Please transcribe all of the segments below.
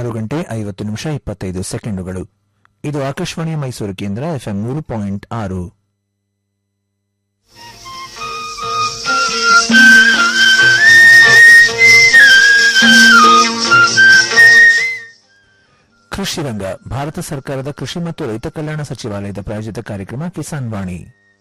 ಆರು ಗಂಟೆ ಐವತ್ತು ನಿಮಿಷ ಇಪ್ಪತ್ತೈದು ಸೆಕೆಂಡುಗಳು ಇದು ಆಕಾಶವಾಣಿ ಮೈಸೂರು ಕೇಂದ್ರ ಎಫ್ಎಂ ಮೂರು ಪಾಯಿಂಟ್ ಆರು ಕೃಷಿ ರಂಗ ಭಾರತ ಸರ್ಕಾರದ ಕೃಷಿ ಮತ್ತು ರೈತ ಕಲ್ಯಾಣ ಸಚಿವಾಲಯದ ಪ್ರಾಯೋಜಿತ ಕಾರ್ಯಕ್ರಮ ಕಿಸಾನ್ ವಾಣಿ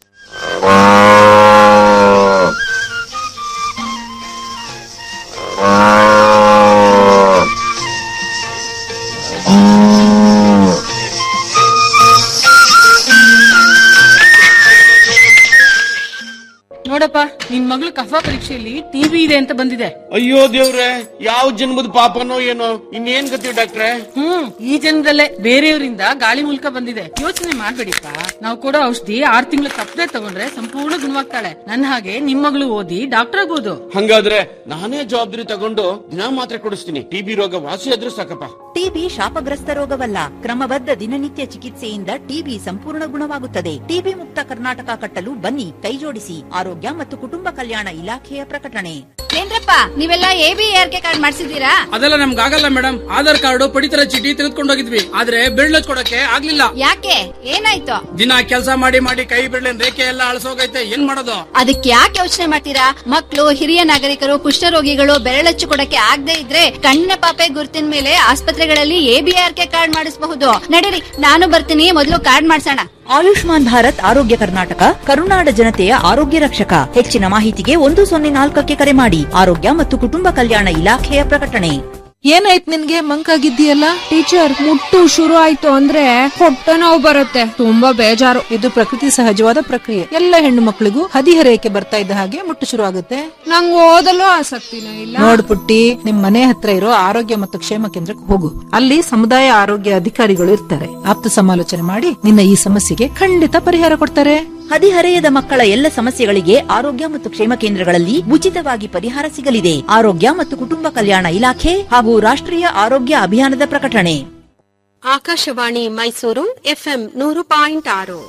ನೋಡಪ್ಪ ನಿನ್ ಮಗಳು ಕಫ ಪರೀಕ್ಷೆಯಲ್ಲಿ ಟಿವಿ ಇದೆ ಅಂತ ಬಂದಿದೆ ಅಯ್ಯೋ ದೇವ್ರೆ ಯಾವ ಜನ್ಮದ ಪಾಪನೋ ಏನೋ ಇನ್ನೇನ್ ಗತಿ ಡಾಕ್ಟ್ರೆ ಹ್ಮ್ ಈ ಜನ್ಮದಲ್ಲೇ ಬೇರೆಯವರಿಂದ ಗಾಳಿ ಮೂಲಕ ಬಂದಿದೆ ಯೋಚನೆ ಮಾಡ್ಬೇಡಿಪ್ಪ ನಾವು ಕೊಡೋ ಔಷಧಿ ಆರ್ ತಿಂಗಳು ತಪ್ಪದೆ ತಗೊಂಡ್ರೆ ಸಂಪೂರ್ಣ ಗುಣವಾಗ್ತಾಳೆ ನನ್ನ ಹಾಗೆ ನಿಮ್ ಮಗಳು ಓದಿ ಡಾಕ್ಟರ್ ಆಗ್ಬೋದು ಹಂಗಾದ್ರೆ ನಾನೇ ಜವಾಬ್ದಾರಿ ತಗೊಂಡು ದಿನ ಮಾತ್ರೆ ಕೊಡಿಸ್ತೀನಿ ಟಿಬಿ ರೋಗ ವಾಸಿ ಆದ್ರೂ ಸಾಕಪ್ಪ ಟಿಬಿ ಶಾಪಗ್ರಸ್ತ ರೋಗವಲ್ಲ ಕ್ರಮಬದ್ಧ ದಿನನಿತ್ಯ ಚಿಕಿತ್ಸೆಯಿಂದ ಟಿಬಿ ಸಂಪೂರ್ಣ ಗುಣವಾಗುತ್ತದೆ ಟಿಬಿ ಮುಕ್ತ ಕರ್ನಾಟಕ ಕಟ್ಟಲು ಬನ್ನಿ ಕೈಜೋಡಿಸಿ ಆರೋಗ್ಯ ಮತ್ತು ಕುಟುಂಬ ಕಲ್ಯಾಣ ಇಲಾಖೆಯ ಪ್ರಕಟಣೆ ಏನ್ರಪ್ಪ ನೀವೆಲ್ಲ A B R K card ಮಾಡಿಸಿದೀರಾ ಅದೆಲ್ಲ ನಮ್ಗೆ ಆಗಲ್ಲ ಮೇಡಮ್ ಆಧಾರ್ ಕಾರ್ಡ್ ಪಡಿತರ ಚೀಟಿ ತೆಗೆದುಕೊಂಡು ಹೋಗಿದ್ವಿ ಆದ್ರೆ ಬಿರ್ಳು ಕೊಡಕ್ಕೆ ಆಗ್ಲಿಲ್ಲ ಯಾಕೆ ಏನಾಯ್ತು ದಿನ ಕೆಲಸ ಮಾಡಿ ಮಾಡಿ ಕೈ ಬಿಡ್ಲಿನ ರೇಖೆ ಎಲ್ಲ ಅಳಸೋಗೈತೆ ಏನ್ ಮಾಡೋದು ಅದಕ್ಕೆ ಯಾಕೆ ಯೋಚನೆ ಮಾಡ್ತೀರಾ ಮಕ್ಕಳು ಹಿರಿಯ ನಾಗರಿಕರು ಕುಷ್ಠರೋಗಿಗಳು ಬೆರಳಚ್ಚು ಕೊಡಕ್ಕೆ ಆಗದೆ ಇದ್ರೆ ಕಣ್ಣಿನ ಪಾಪೆ ಗುರುತಿನ ಮೇಲೆ ಆಸ್ಪತ್ರೆಗಳಲ್ಲಿ A B R K card ಮಾಡಿಸಬಹುದು ನಡೀರಿ ನಾನು ಬರ್ತೀನಿ ಮೊದಲು ಕಾರ್ಡ್ ಮಾಡ್ಸೋಣ ಆಯುಷ್ಮಾನ್ ಭಾರತ್ ಆರೋಗ್ಯ ಕರ್ನಾಟಕ ಕರುನಾಡ ಜನತೆಯ ಆರೋಗ್ಯ ರಕ್ಷಕ ಹೆಚ್ಚಿನ ಮಾಹಿತಿಗೆ ಒಂದು ಸೊನ್ನೆ ನಾಲ್ಕಕ್ಕೆ ಕರೆ ಮಾಡಿ ಆರೋಗ್ಯ ಮತ್ತು ಕುಟುಂಬ ಕಲ್ಯಾಣ ಇಲಾಖೆಯ ಪ್ರಕಟಣೆ ಏನಾಯ್ತು ನಿನ್ಗೆ ಮಂಕಾಗಿದ್ದೀಯಲ್ಲ ಟೀಚರ್ ಮುಟ್ಟು ಶುರು ಆಯ್ತು ಅಂದ್ರೆ ಹೊಟ್ಟೆ ನೋವು ಬರುತ್ತೆ ತುಂಬಾ ಬೇಜಾರು ಇದು ಪ್ರಕೃತಿ ಸಹಜವಾದ ಪ್ರಕ್ರಿಯೆ ಎಲ್ಲ ಹೆಣ್ಣು ಮಕ್ಕಳಿಗೂ ಹದಿಹರೆಯಕ್ಕೆ ಬರ್ತಾ ಇದ್ದ ಹಾಗೆ ಮುಟ್ಟು ಶುರು ಆಗುತ್ತೆ ನಂಗೆ ಓದಲು ಆಸಕ್ತಿನೂ ಇಲ್ಲ ನೋಡ್ ಪುಟ್ಟಿ ನಿಮ್ ಮನೆ ಹತ್ರ ಇರೋ ಆರೋಗ್ಯ ಮತ್ತು ಕ್ಷೇಮ ಕೇಂದ್ರಕ್ಕೆ ಹೋಗು ಅಲ್ಲಿ ಸಮುದಾಯ ಆರೋಗ್ಯ ಅಧಿಕಾರಿಗಳು ಇರ್ತಾರೆ ಆಪ್ತ ಸಮಾಲೋಚನೆ ಮಾಡಿ ನಿನ್ನ ಈ ಸಮಸ್ಯೆಗೆ ಖಂಡಿತ ಪರಿಹಾರ ಕೊಡ್ತಾರೆ ಹದಿಹರೆಯದ ಮಕ್ಕಳ ಎಲ್ಲ ಸಮಸ್ಯೆಗಳಿಗೆ ಆರೋಗ್ಯ ಮತ್ತು ಕ್ಷೇಮ ಕೇಂದ್ರಗಳಲ್ಲಿ ಉಚಿತವಾಗಿ ಪರಿಹಾರ ಸಿಗಲಿದೆ ಆರೋಗ್ಯ ಮತ್ತು ಕುಟುಂಬ ಕಲ್ಯಾಣ ಇಲಾಖೆ ಹಾಗೂ ರಾಷ್ಟ್ರೀಯ ಆರೋಗ್ಯ ಅಭಿಯಾನದ ಪ್ರಕಟಣೆ ಆಕಾಶವಾಣಿ ಮೈಸೂರು ಎಫ್ಎಂ ನೂರು ಪಾಯಿಂಟ್ ಆರು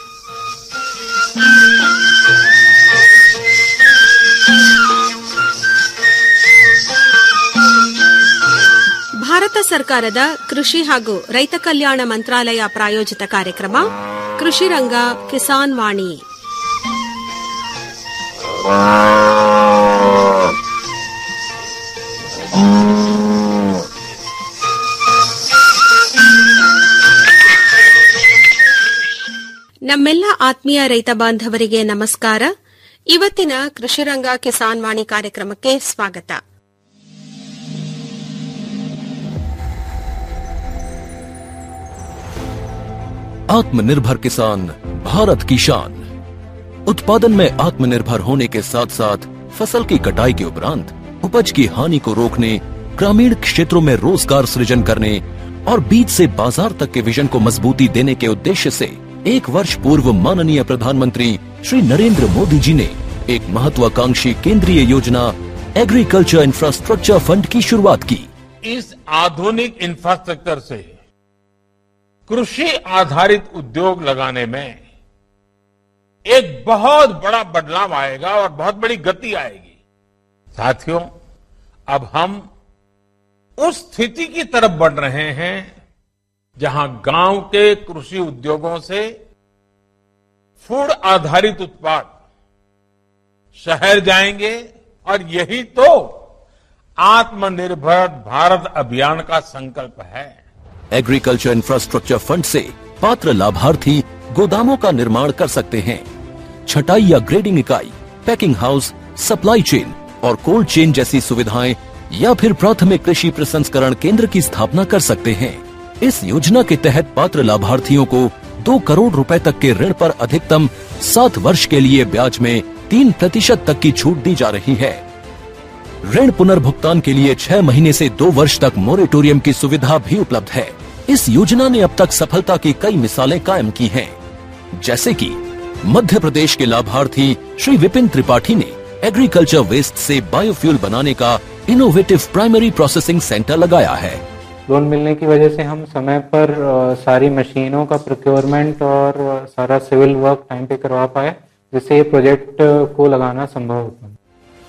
ಭಾರತ ಸರ್ಕಾರದ ಕೃಷಿ ಹಾಗೂ ರೈತ ಕಲ್ಯಾಣ ಮಂತ್ರಾಲಯ ಪ್ರಾಯೋಜಿತ ಕಾರ್ಯಕ್ರಮ ಕೃಷಿ ರಂಗ ಕಿಸಾನ್ ವಾಣಿ ನಮ್ಮೆಲ್ಲ ಆತ್ಮೀಯ ರೈತ ಬಾಂಧವರಿಗೆ ನಮಸ್ಕಾರ ಇವತ್ತಿನ ಕೃಷಿರಂಗ ಕಿಸಾನ್ ವಾಣಿ ಕಾರ್ಯಕ್ರಮಕ್ಕೆ ಸ್ವಾಗತ आत्मनिर्भर किसान भारत की शान उत्पादन में आत्मनिर्भर होने के साथ साथ फसल की कटाई के उपरांत उपज की हानि को रोकने ग्रामीण क्षेत्रों में रोजगार सृजन करने और बीज से बाजार तक के विजन को मजबूती देने के उद्देश्य से एक वर्ष पूर्व माननीय प्रधानमंत्री श्री नरेंद्र मोदी जी ने एक महत्वाकांक्षी केंद्रीय योजना एग्रीकल्चर इंफ्रास्ट्रक्चर फंड की शुरुआत की इस आधुनिक इंफ्रास्ट्रक्चर से कृषि आधारित उद्योग लगाने में एक बहुत बड़ा बदलाव आएगा और बहुत बड़ी गति आएगी साथियों अब हम उस स्थिति की तरफ बढ़ रहे हैं जहां गांव के कृषि उद्योगों से फूड आधारित उत्पाद शहर जाएंगे और यही तो आत्मनिर्भर भारत अभियान का संकल्प है एग्रीकल्चर इंफ्रास्ट्रक्चर फंड से पात्र लाभार्थी गोदामों का निर्माण कर सकते हैं छटाई या ग्रेडिंग इकाई पैकिंग हाउस सप्लाई चेन और कोल्ड चेन जैसी सुविधाएं या फिर प्राथमिक कृषि प्रसंस्करण केंद्र की स्थापना कर सकते हैं इस योजना के तहत पात्र लाभार्थियों को दो करोड़ रुपए तक के ऋण पर अधिकतम सात वर्ष के लिए ब्याज में तीन प्रतिशत तक की छूट दी जा रही है ऋण पुनर्भुगतान के लिए छह महीने से दो वर्ष तक मोरेटोरियम की सुविधा भी उपलब्ध है इस योजना ने अब तक सफलता की कई मिसालें कायम की हैं, जैसे कि मध्य प्रदेश के लाभार्थी श्री विपिन त्रिपाठी ने एग्रीकल्चर वेस्ट से बायोफ्यूल बनाने का इनोवेटिव प्राइमरी प्रोसेसिंग सेंटर लगाया है लोन मिलने की वजह से हम समय पर अ, सारी मशीनों का प्रोक्योरमेंट और अ, सारा सिविल वर्क टाइम पे करवा पाए जिससे ये प्रोजेक्ट को लगाना संभव होता है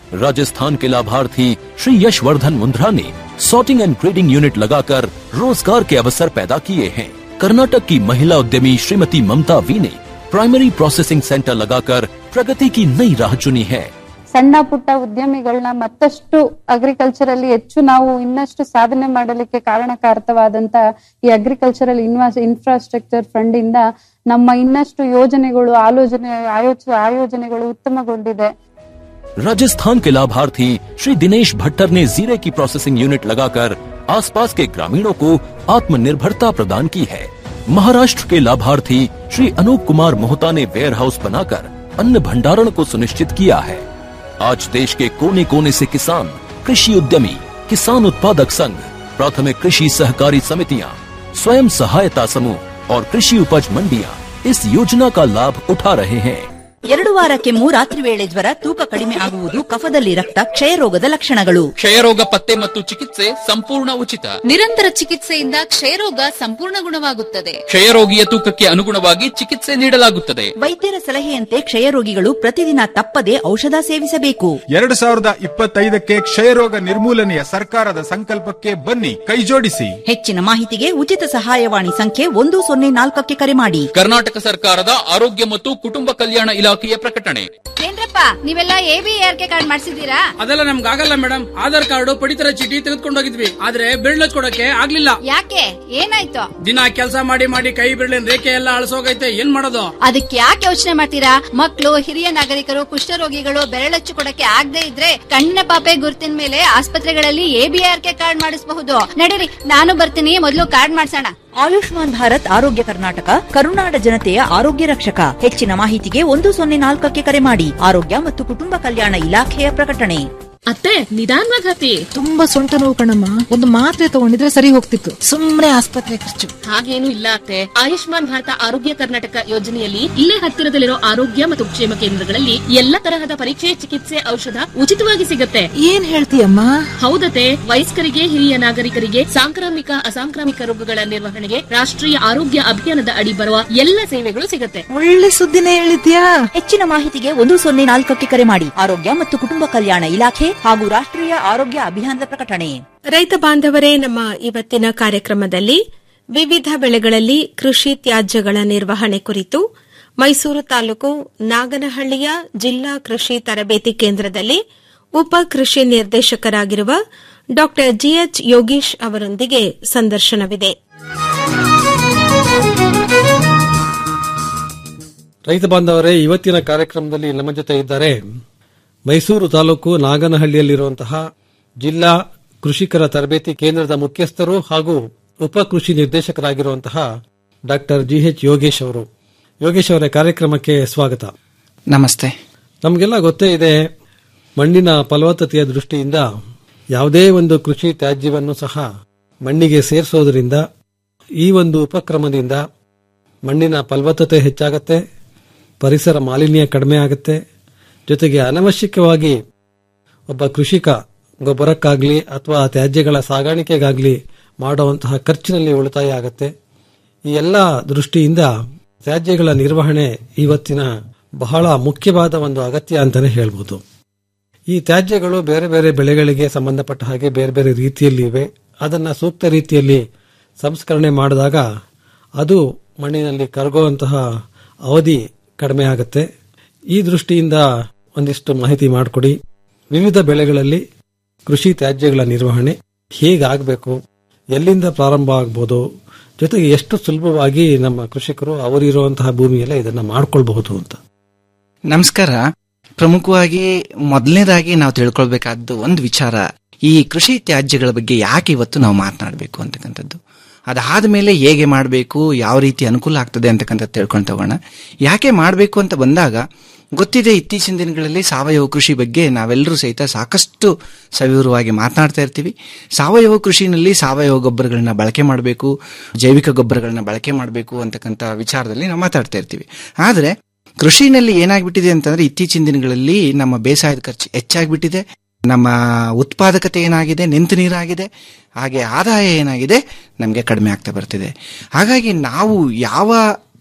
राजस्थान के लाभार्थी श्री यशवर्धन मुंद्रा ने सॉर्टिंग एंड ग्रेडिंग यूनिट लगाकर रोजगार के अवसर पैदा किए हैं कर्नाटक की महिला उद्यमी श्रीमती ममता वी ने प्राइमरी प्रोसेसिंग सेंटर लगाकर प्रगति की नई राह चुनी है ಸಣ್ಣ ಪುಟ್ಟ ಉದ್ಯಮಿಗಳನ್ನ ಮತ್ತಷ್ಟು ಅಗ್ರಿಕಲ್ಚರ್ ಅಲ್ಲಿ ಹೆಚ್ಚು ನಾವು ಇನ್ನಷ್ಟು ಸಾಧನೆ ಮಾಡಲಿಕ್ಕೆ ಕಾರಣಕಾರಕವಾದಂತ ಈ ಅಗ್ರಿಕಲ್ಚರಲ್ ಇನ್ವಾಸ್ ಇನ್ಫ್ರಾಸ್ಟ್ರಕ್ಚರ್ ಫಂಡ್ ಇಂದ ನಮ್ಮ ಇನ್ನಷ್ಟು ಯೋಜನೆಗಳು ಆಲೋಚನೆ ಆಯೋಚ ಆಯೋಜನೆಗಳು ಉತ್ತಮಗೊಂಡಿದೆ राजस्थान के लाभार्थी श्री दिनेश भट्टर ने जीरे की प्रोसेसिंग यूनिट लगाकर आसपास के ग्रामीणों को आत्मनिर्भरता प्रदान की है महाराष्ट्र के लाभार्थी श्री अनूप कुमार मोहता ने वेयर हाउस बनाकर अन्न भंडारण को सुनिश्चित किया है आज देश के कोने कोने से किसान कृषि उद्यमी किसान उत्पादक संघ प्राथमिक कृषि सहकारी समितियां स्वयं सहायता समूह और कृषि उपज मंडियां इस योजना का लाभ उठा रहे हैं ಎರಡು ವಾರಕ್ಕೆ ರಾತ್ರಿ ವೇಳೆ ಜ್ವರ ತೂಕ ಕಡಿಮೆ ಆಗುವುದು ಕಫದಲ್ಲಿ ರಕ್ತ ಕ್ಷಯರೋಗದ ಲಕ್ಷಣಗಳು ಕ್ಷಯರೋಗ ಪತ್ತೆ ಮತ್ತು ಚಿಕಿತ್ಸೆ ಸಂಪೂರ್ಣ ಉಚಿತ ನಿರಂತರ ಚಿಕಿತ್ಸೆಯಿಂದ ಕ್ಷಯರೋಗ ಸಂಪೂರ್ಣ ಗುಣವಾಗುತ್ತದೆ ಕ್ಷಯರೋಗಿಯ ತೂಕಕ್ಕೆ ಅನುಗುಣವಾಗಿ ಚಿಕಿತ್ಸೆ ನೀಡಲಾಗುತ್ತದೆ ವೈದ್ಯರ ಸಲಹೆಯಂತೆ ಕ್ಷಯರೋಗಿಗಳು ಪ್ರತಿದಿನ ತಪ್ಪದೆ ಔಷಧ ಸೇವಿಸಬೇಕು ಎರಡು ಸಾವಿರದ ಇಪ್ಪತ್ತೈದಕ್ಕೆ ಕ್ಷಯರೋಗ ನಿರ್ಮೂಲನೆಯ ಸರ್ಕಾರದ ಸಂಕಲ್ಪಕ್ಕೆ ಬನ್ನಿ ಕೈಜೋಡಿಸಿ ಹೆಚ್ಚಿನ ಮಾಹಿತಿಗೆ ಉಚಿತ ಸಹಾಯವಾಣಿ ಸಂಖ್ಯೆ ಒಂದು ಸೊನ್ನೆ ನಾಲ್ಕಕ್ಕೆ ಕರೆ ಮಾಡಿ ಕರ್ನಾಟಕ ಸರ್ಕಾರದ ಆರೋಗ್ಯ ಮತ್ತು ಕುಟುಂಬ ಕಲ್ಯಾಣ ಇಲಾಖೆಯ ಪ್ರಕಟಣೆ ಏನ್ರಪ್ಪ ನೀವೆಲ್ಲ ಎಬಿಆರ್ಕೆ ಕಾರ್ಡ್ ಮಾಡಿಸಿದೀರಾ ಅದೆಲ್ಲ ನಮ್ಗೆ ಆಗಲ್ಲ ಮೇಡಮ್ ಆಧಾರ್ ಕಾರ್ಡ್ ಪಡಿತರ ಚೀಟಿ ತೆಗೆದುಕೊಂಡೋಗಿದ್ವಿ ಆದ್ರೆ ಬಿರ್ಲ್ ಹಚ್ಕೊಡಕ್ಕೆ ಆಗ್ಲಿಲ್ಲ ಯಾಕೆ ಏನಾಯ್ತು ದಿನ ಕೆಲಸ ಮಾಡಿ ಮಾಡಿ ಕೈ ಬಿರ್ಲಿನ ರೇಖೆ ಎಲ್ಲ ಅಳಸೋಗೈತೆ ಏನ್ ಮಾಡೋದು ಅದಕ್ಕೆ ಯಾಕೆ ಯೋಚನೆ ಮಾಡ್ತೀರಾ ಮಕ್ಕಳು ಹಿರಿಯ ನಾಗರಿಕರು ಕುಷ್ಠರೋಗಿಗಳು ಬೆರಳಚ್ಚು ಕೊಡಕ್ಕೆ ಆಗದೆ ಇದ್ರೆ ಕಣ್ಣಿನ ಪಾಪೆ ಗುರುತಿನ ಮೇಲೆ ಆಸ್ಪತ್ರೆಗಳಲ್ಲಿ ಎಬಿಆರ್ಕೆ ಕಾರ್ಡ್ ಮಾಡಿಸಬಹುದು ನಡೀರಿ ನಾನು ಬರ್ತೀನಿ ಮೊದಲು ಕಾರ್ಡ್ ಮಾಡ್ಸೋಣ ಆಯುಷ್ಮಾನ್ ಭಾರತ್ ಆರೋಗ್ಯ ಕರ್ನಾಟಕ ಕರುನಾಡ ಜನತೆಯ ಆರೋಗ್ಯ ರಕ್ಷಕ ಹೆಚ್ಚಿನ ಮಾಹಿತಿಗೆ ಒಂದು ಸೊನ್ನೆ ನಾಲ್ಕಕ್ಕೆ ಕರೆ ಮಾಡಿ ಆರೋಗ್ಯ ಮತ್ತು ಕುಟುಂಬ ಕಲ್ಯಾಣ ಇಲಾಖೆಯ ಪ್ರಕಟಣೆ ಅತ್ತೆ ನಿಧಾನವಾಗಿ ಹತ್ತಿ ತುಂಬಾ ಸೊಂಟ ನೋವು ಕಣಮ್ಮ ಒಂದು ಮಾತ್ರೆ ತಗೊಂಡಿದ್ರೆ ಸರಿ ಹೋಗ್ತಿತ್ತು ಸುಮ್ನೆ ಆಸ್ಪತ್ರೆ ಖರ್ಚು ಹಾಗೇನು ಇಲ್ಲ ಅತ್ತೆ ಆಯುಷ್ಮಾನ್ ಭಾರತ ಆರೋಗ್ಯ ಕರ್ನಾಟಕ ಯೋಜನೆಯಲ್ಲಿ ಇಲ್ಲೇ ಹತ್ತಿರದಲ್ಲಿರೋ ಆರೋಗ್ಯ ಮತ್ತು ಕ್ಷೇಮ ಕೇಂದ್ರಗಳಲ್ಲಿ ಎಲ್ಲ ತರಹದ ಪರೀಕ್ಷೆ ಚಿಕಿತ್ಸೆ ಔಷಧ ಉಚಿತವಾಗಿ ಸಿಗುತ್ತೆ ಏನ್ ಹೇಳ್ತೀಯಮ್ಮ ಹೌದತೆ ವಯಸ್ಕರಿಗೆ ಹಿರಿಯ ನಾಗರಿಕರಿಗೆ ಸಾಂಕ್ರಾಮಿಕ ಅಸಾಂಕ್ರಾಮಿಕ ರೋಗಗಳ ನಿರ್ವಹಣೆಗೆ ರಾಷ್ಟ್ರೀಯ ಆರೋಗ್ಯ ಅಭಿಯಾನದ ಅಡಿ ಬರುವ ಎಲ್ಲ ಸೇವೆಗಳು ಸಿಗುತ್ತೆ ಒಳ್ಳೆ ಸುದ್ದಿನೇ ಹೇಳಿದ್ಯಾ ಹೆಚ್ಚಿನ ಮಾಹಿತಿಗೆ ಒಂದು ಸೊನ್ನೆ ನಾಲ್ಕಕ್ಕೆ ಕರೆ ಮಾಡಿ ಆರೋಗ್ಯ ಮತ್ತು ಕುಟುಂಬ ಕಲ್ಯಾಣ ಇಲಾಖೆ ಹಾಗೂ ರಾಷ್ಟ್ರೀಯ ಆರೋಗ್ಯ ಅಭಿಯಾನದ ಪ್ರಕಟಣೆ ರೈತ ಬಾಂಧವರೇ ನಮ್ಮ ಇವತ್ತಿನ ಕಾರ್ಯಕ್ರಮದಲ್ಲಿ ವಿವಿಧ ಬೆಳೆಗಳಲ್ಲಿ ಕೃಷಿ ತ್ಯಾಜ್ಯಗಳ ನಿರ್ವಹಣೆ ಕುರಿತು ಮೈಸೂರು ತಾಲೂಕು ನಾಗನಹಳ್ಳಿಯ ಜಿಲ್ಲಾ ಕೃಷಿ ತರಬೇತಿ ಕೇಂದ್ರದಲ್ಲಿ ಉಪ ಕೃಷಿ ನಿರ್ದೇಶಕರಾಗಿರುವ ಡಾ ಜಿಎಚ್ ಯೋಗೀಶ್ ಅವರೊಂದಿಗೆ ಸಂದರ್ಶನವಿದೆ ರೈತ ಬಾಂಧವರೇ ಇವತ್ತಿನ ಕಾರ್ಯಕ್ರಮದಲ್ಲಿ ನಮ್ಮ ಜೊತೆ ಇದ್ದಾರೆ ಮೈಸೂರು ತಾಲೂಕು ನಾಗನಹಳ್ಳಿಯಲ್ಲಿರುವಂತಹ ಜಿಲ್ಲಾ ಕೃಷಿಕರ ತರಬೇತಿ ಕೇಂದ್ರದ ಮುಖ್ಯಸ್ಥರು ಹಾಗೂ ಉಪ ಕೃಷಿ ನಿರ್ದೇಶಕರಾಗಿರುವಂತಹ ಡಾಕ್ಟರ್ ಜಿಎಚ್ ಯೋಗೇಶ್ ಅವರು ಯೋಗೇಶ್ ಅವರ ಕಾರ್ಯಕ್ರಮಕ್ಕೆ ಸ್ವಾಗತ ನಮಸ್ತೆ ನಮಗೆಲ್ಲ ಗೊತ್ತೇ ಇದೆ ಮಣ್ಣಿನ ಫಲವತ್ತತೆಯ ದೃಷ್ಟಿಯಿಂದ ಯಾವುದೇ ಒಂದು ಕೃಷಿ ತ್ಯಾಜ್ಯವನ್ನು ಸಹ ಮಣ್ಣಿಗೆ ಸೇರಿಸೋದ್ರಿಂದ ಈ ಒಂದು ಉಪಕ್ರಮದಿಂದ ಮಣ್ಣಿನ ಫಲವತ್ತತೆ ಹೆಚ್ಚಾಗತ್ತೆ ಪರಿಸರ ಮಾಲಿನ್ಯ ಕಡಿಮೆ ಆಗುತ್ತೆ ಜೊತೆಗೆ ಅನವಶ್ಯಕವಾಗಿ ಒಬ್ಬ ಕೃಷಿಕ ಗೊಬ್ಬರಕ್ಕಾಗ್ಲಿ ಅಥವಾ ತ್ಯಾಜ್ಯಗಳ ಸಾಗಾಣಿಕೆಗಾಗ್ಲಿ ಮಾಡುವಂತಹ ಖರ್ಚಿನಲ್ಲಿ ಉಳಿತಾಯ ಆಗುತ್ತೆ ಈ ಎಲ್ಲ ದೃಷ್ಟಿಯಿಂದ ತ್ಯಾಜ್ಯಗಳ ನಿರ್ವಹಣೆ ಇವತ್ತಿನ ಬಹಳ ಮುಖ್ಯವಾದ ಒಂದು ಅಗತ್ಯ ಅಂತಾನೆ ಹೇಳ್ಬೋದು ಈ ತ್ಯಾಜ್ಯಗಳು ಬೇರೆ ಬೇರೆ ಬೆಳೆಗಳಿಗೆ ಸಂಬಂಧಪಟ್ಟ ಹಾಗೆ ಬೇರೆ ಬೇರೆ ರೀತಿಯಲ್ಲಿ ಇವೆ ಅದನ್ನ ಸೂಕ್ತ ರೀತಿಯಲ್ಲಿ ಸಂಸ್ಕರಣೆ ಮಾಡಿದಾಗ ಅದು ಮಣ್ಣಿನಲ್ಲಿ ಕರಗುವಂತಹ ಅವಧಿ ಕಡಿಮೆ ಆಗುತ್ತೆ ಈ ದೃಷ್ಟಿಯಿಂದ ಒಂದಿಷ್ಟು ಮಾಹಿತಿ ಮಾಡಿಕೊಡಿ ವಿವಿಧ ಬೆಳೆಗಳಲ್ಲಿ ಕೃಷಿ ತ್ಯಾಜ್ಯಗಳ ನಿರ್ವಹಣೆ ಹೇಗಾಗಬೇಕು ಎಲ್ಲಿಂದ ಪ್ರಾರಂಭ ಆಗ್ಬೋದು ಜೊತೆಗೆ ಎಷ್ಟು ಸುಲಭವಾಗಿ ನಮ್ಮ ಕೃಷಿಕರು ಅವರಿರುವಂತಹ ಭೂಮಿಯಲ್ಲೇ ಇದನ್ನ ಮಾಡ್ಕೊಳ್ಬಹುದು ಅಂತ ನಮಸ್ಕಾರ ಪ್ರಮುಖವಾಗಿ ಮೊದಲನೇದಾಗಿ ನಾವು ತಿಳ್ಕೊಳ್ಬೇಕಾದ್ದು ಒಂದು ವಿಚಾರ ಈ ಕೃಷಿ ತ್ಯಾಜ್ಯಗಳ ಬಗ್ಗೆ ಯಾಕೆ ಇವತ್ತು ನಾವು ಮಾತನಾಡಬೇಕು ಅಂತಕ್ಕಂಥದ್ದು ಅದಾದ ಮೇಲೆ ಹೇಗೆ ಮಾಡಬೇಕು ಯಾವ ರೀತಿ ಅನುಕೂಲ ಆಗ್ತದೆ ಅಂತಕ್ಕಂಥದ್ದು ತಿಳ್ಕೊಂಡು ತಗೋಣ ಯಾಕೆ ಮಾಡಬೇಕು ಅಂತ ಬಂದಾಗ ಗೊತ್ತಿದೆ ಇತ್ತೀಚಿನ ದಿನಗಳಲ್ಲಿ ಸಾವಯವ ಕೃಷಿ ಬಗ್ಗೆ ನಾವೆಲ್ಲರೂ ಸಹಿತ ಸಾಕಷ್ಟು ಸವಿವರವಾಗಿ ಮಾತನಾಡ್ತಾ ಇರ್ತೀವಿ ಸಾವಯವ ಕೃಷಿನಲ್ಲಿ ಸಾವಯವ ಗೊಬ್ಬರಗಳನ್ನ ಬಳಕೆ ಮಾಡಬೇಕು ಜೈವಿಕ ಗೊಬ್ಬರಗಳನ್ನ ಬಳಕೆ ಮಾಡಬೇಕು ಅಂತಕ್ಕಂಥ ವಿಚಾರದಲ್ಲಿ ನಾವು ಮಾತಾಡ್ತಾ ಇರ್ತೀವಿ ಆದರೆ ಕೃಷಿನಲ್ಲಿ ಏನಾಗ್ಬಿಟ್ಟಿದೆ ಅಂತಂದ್ರೆ ಇತ್ತೀಚಿನ ದಿನಗಳಲ್ಲಿ ನಮ್ಮ ಬೇಸಾಯದ ಖರ್ಚು ಹೆಚ್ಚಾಗ್ಬಿಟ್ಟಿದೆ ನಮ್ಮ ಉತ್ಪಾದಕತೆ ಏನಾಗಿದೆ ನಿಂತು ನೀರಾಗಿದೆ ಹಾಗೆ ಆದಾಯ ಏನಾಗಿದೆ ನಮಗೆ ಕಡಿಮೆ ಆಗ್ತಾ ಬರ್ತಿದೆ ಹಾಗಾಗಿ ನಾವು ಯಾವ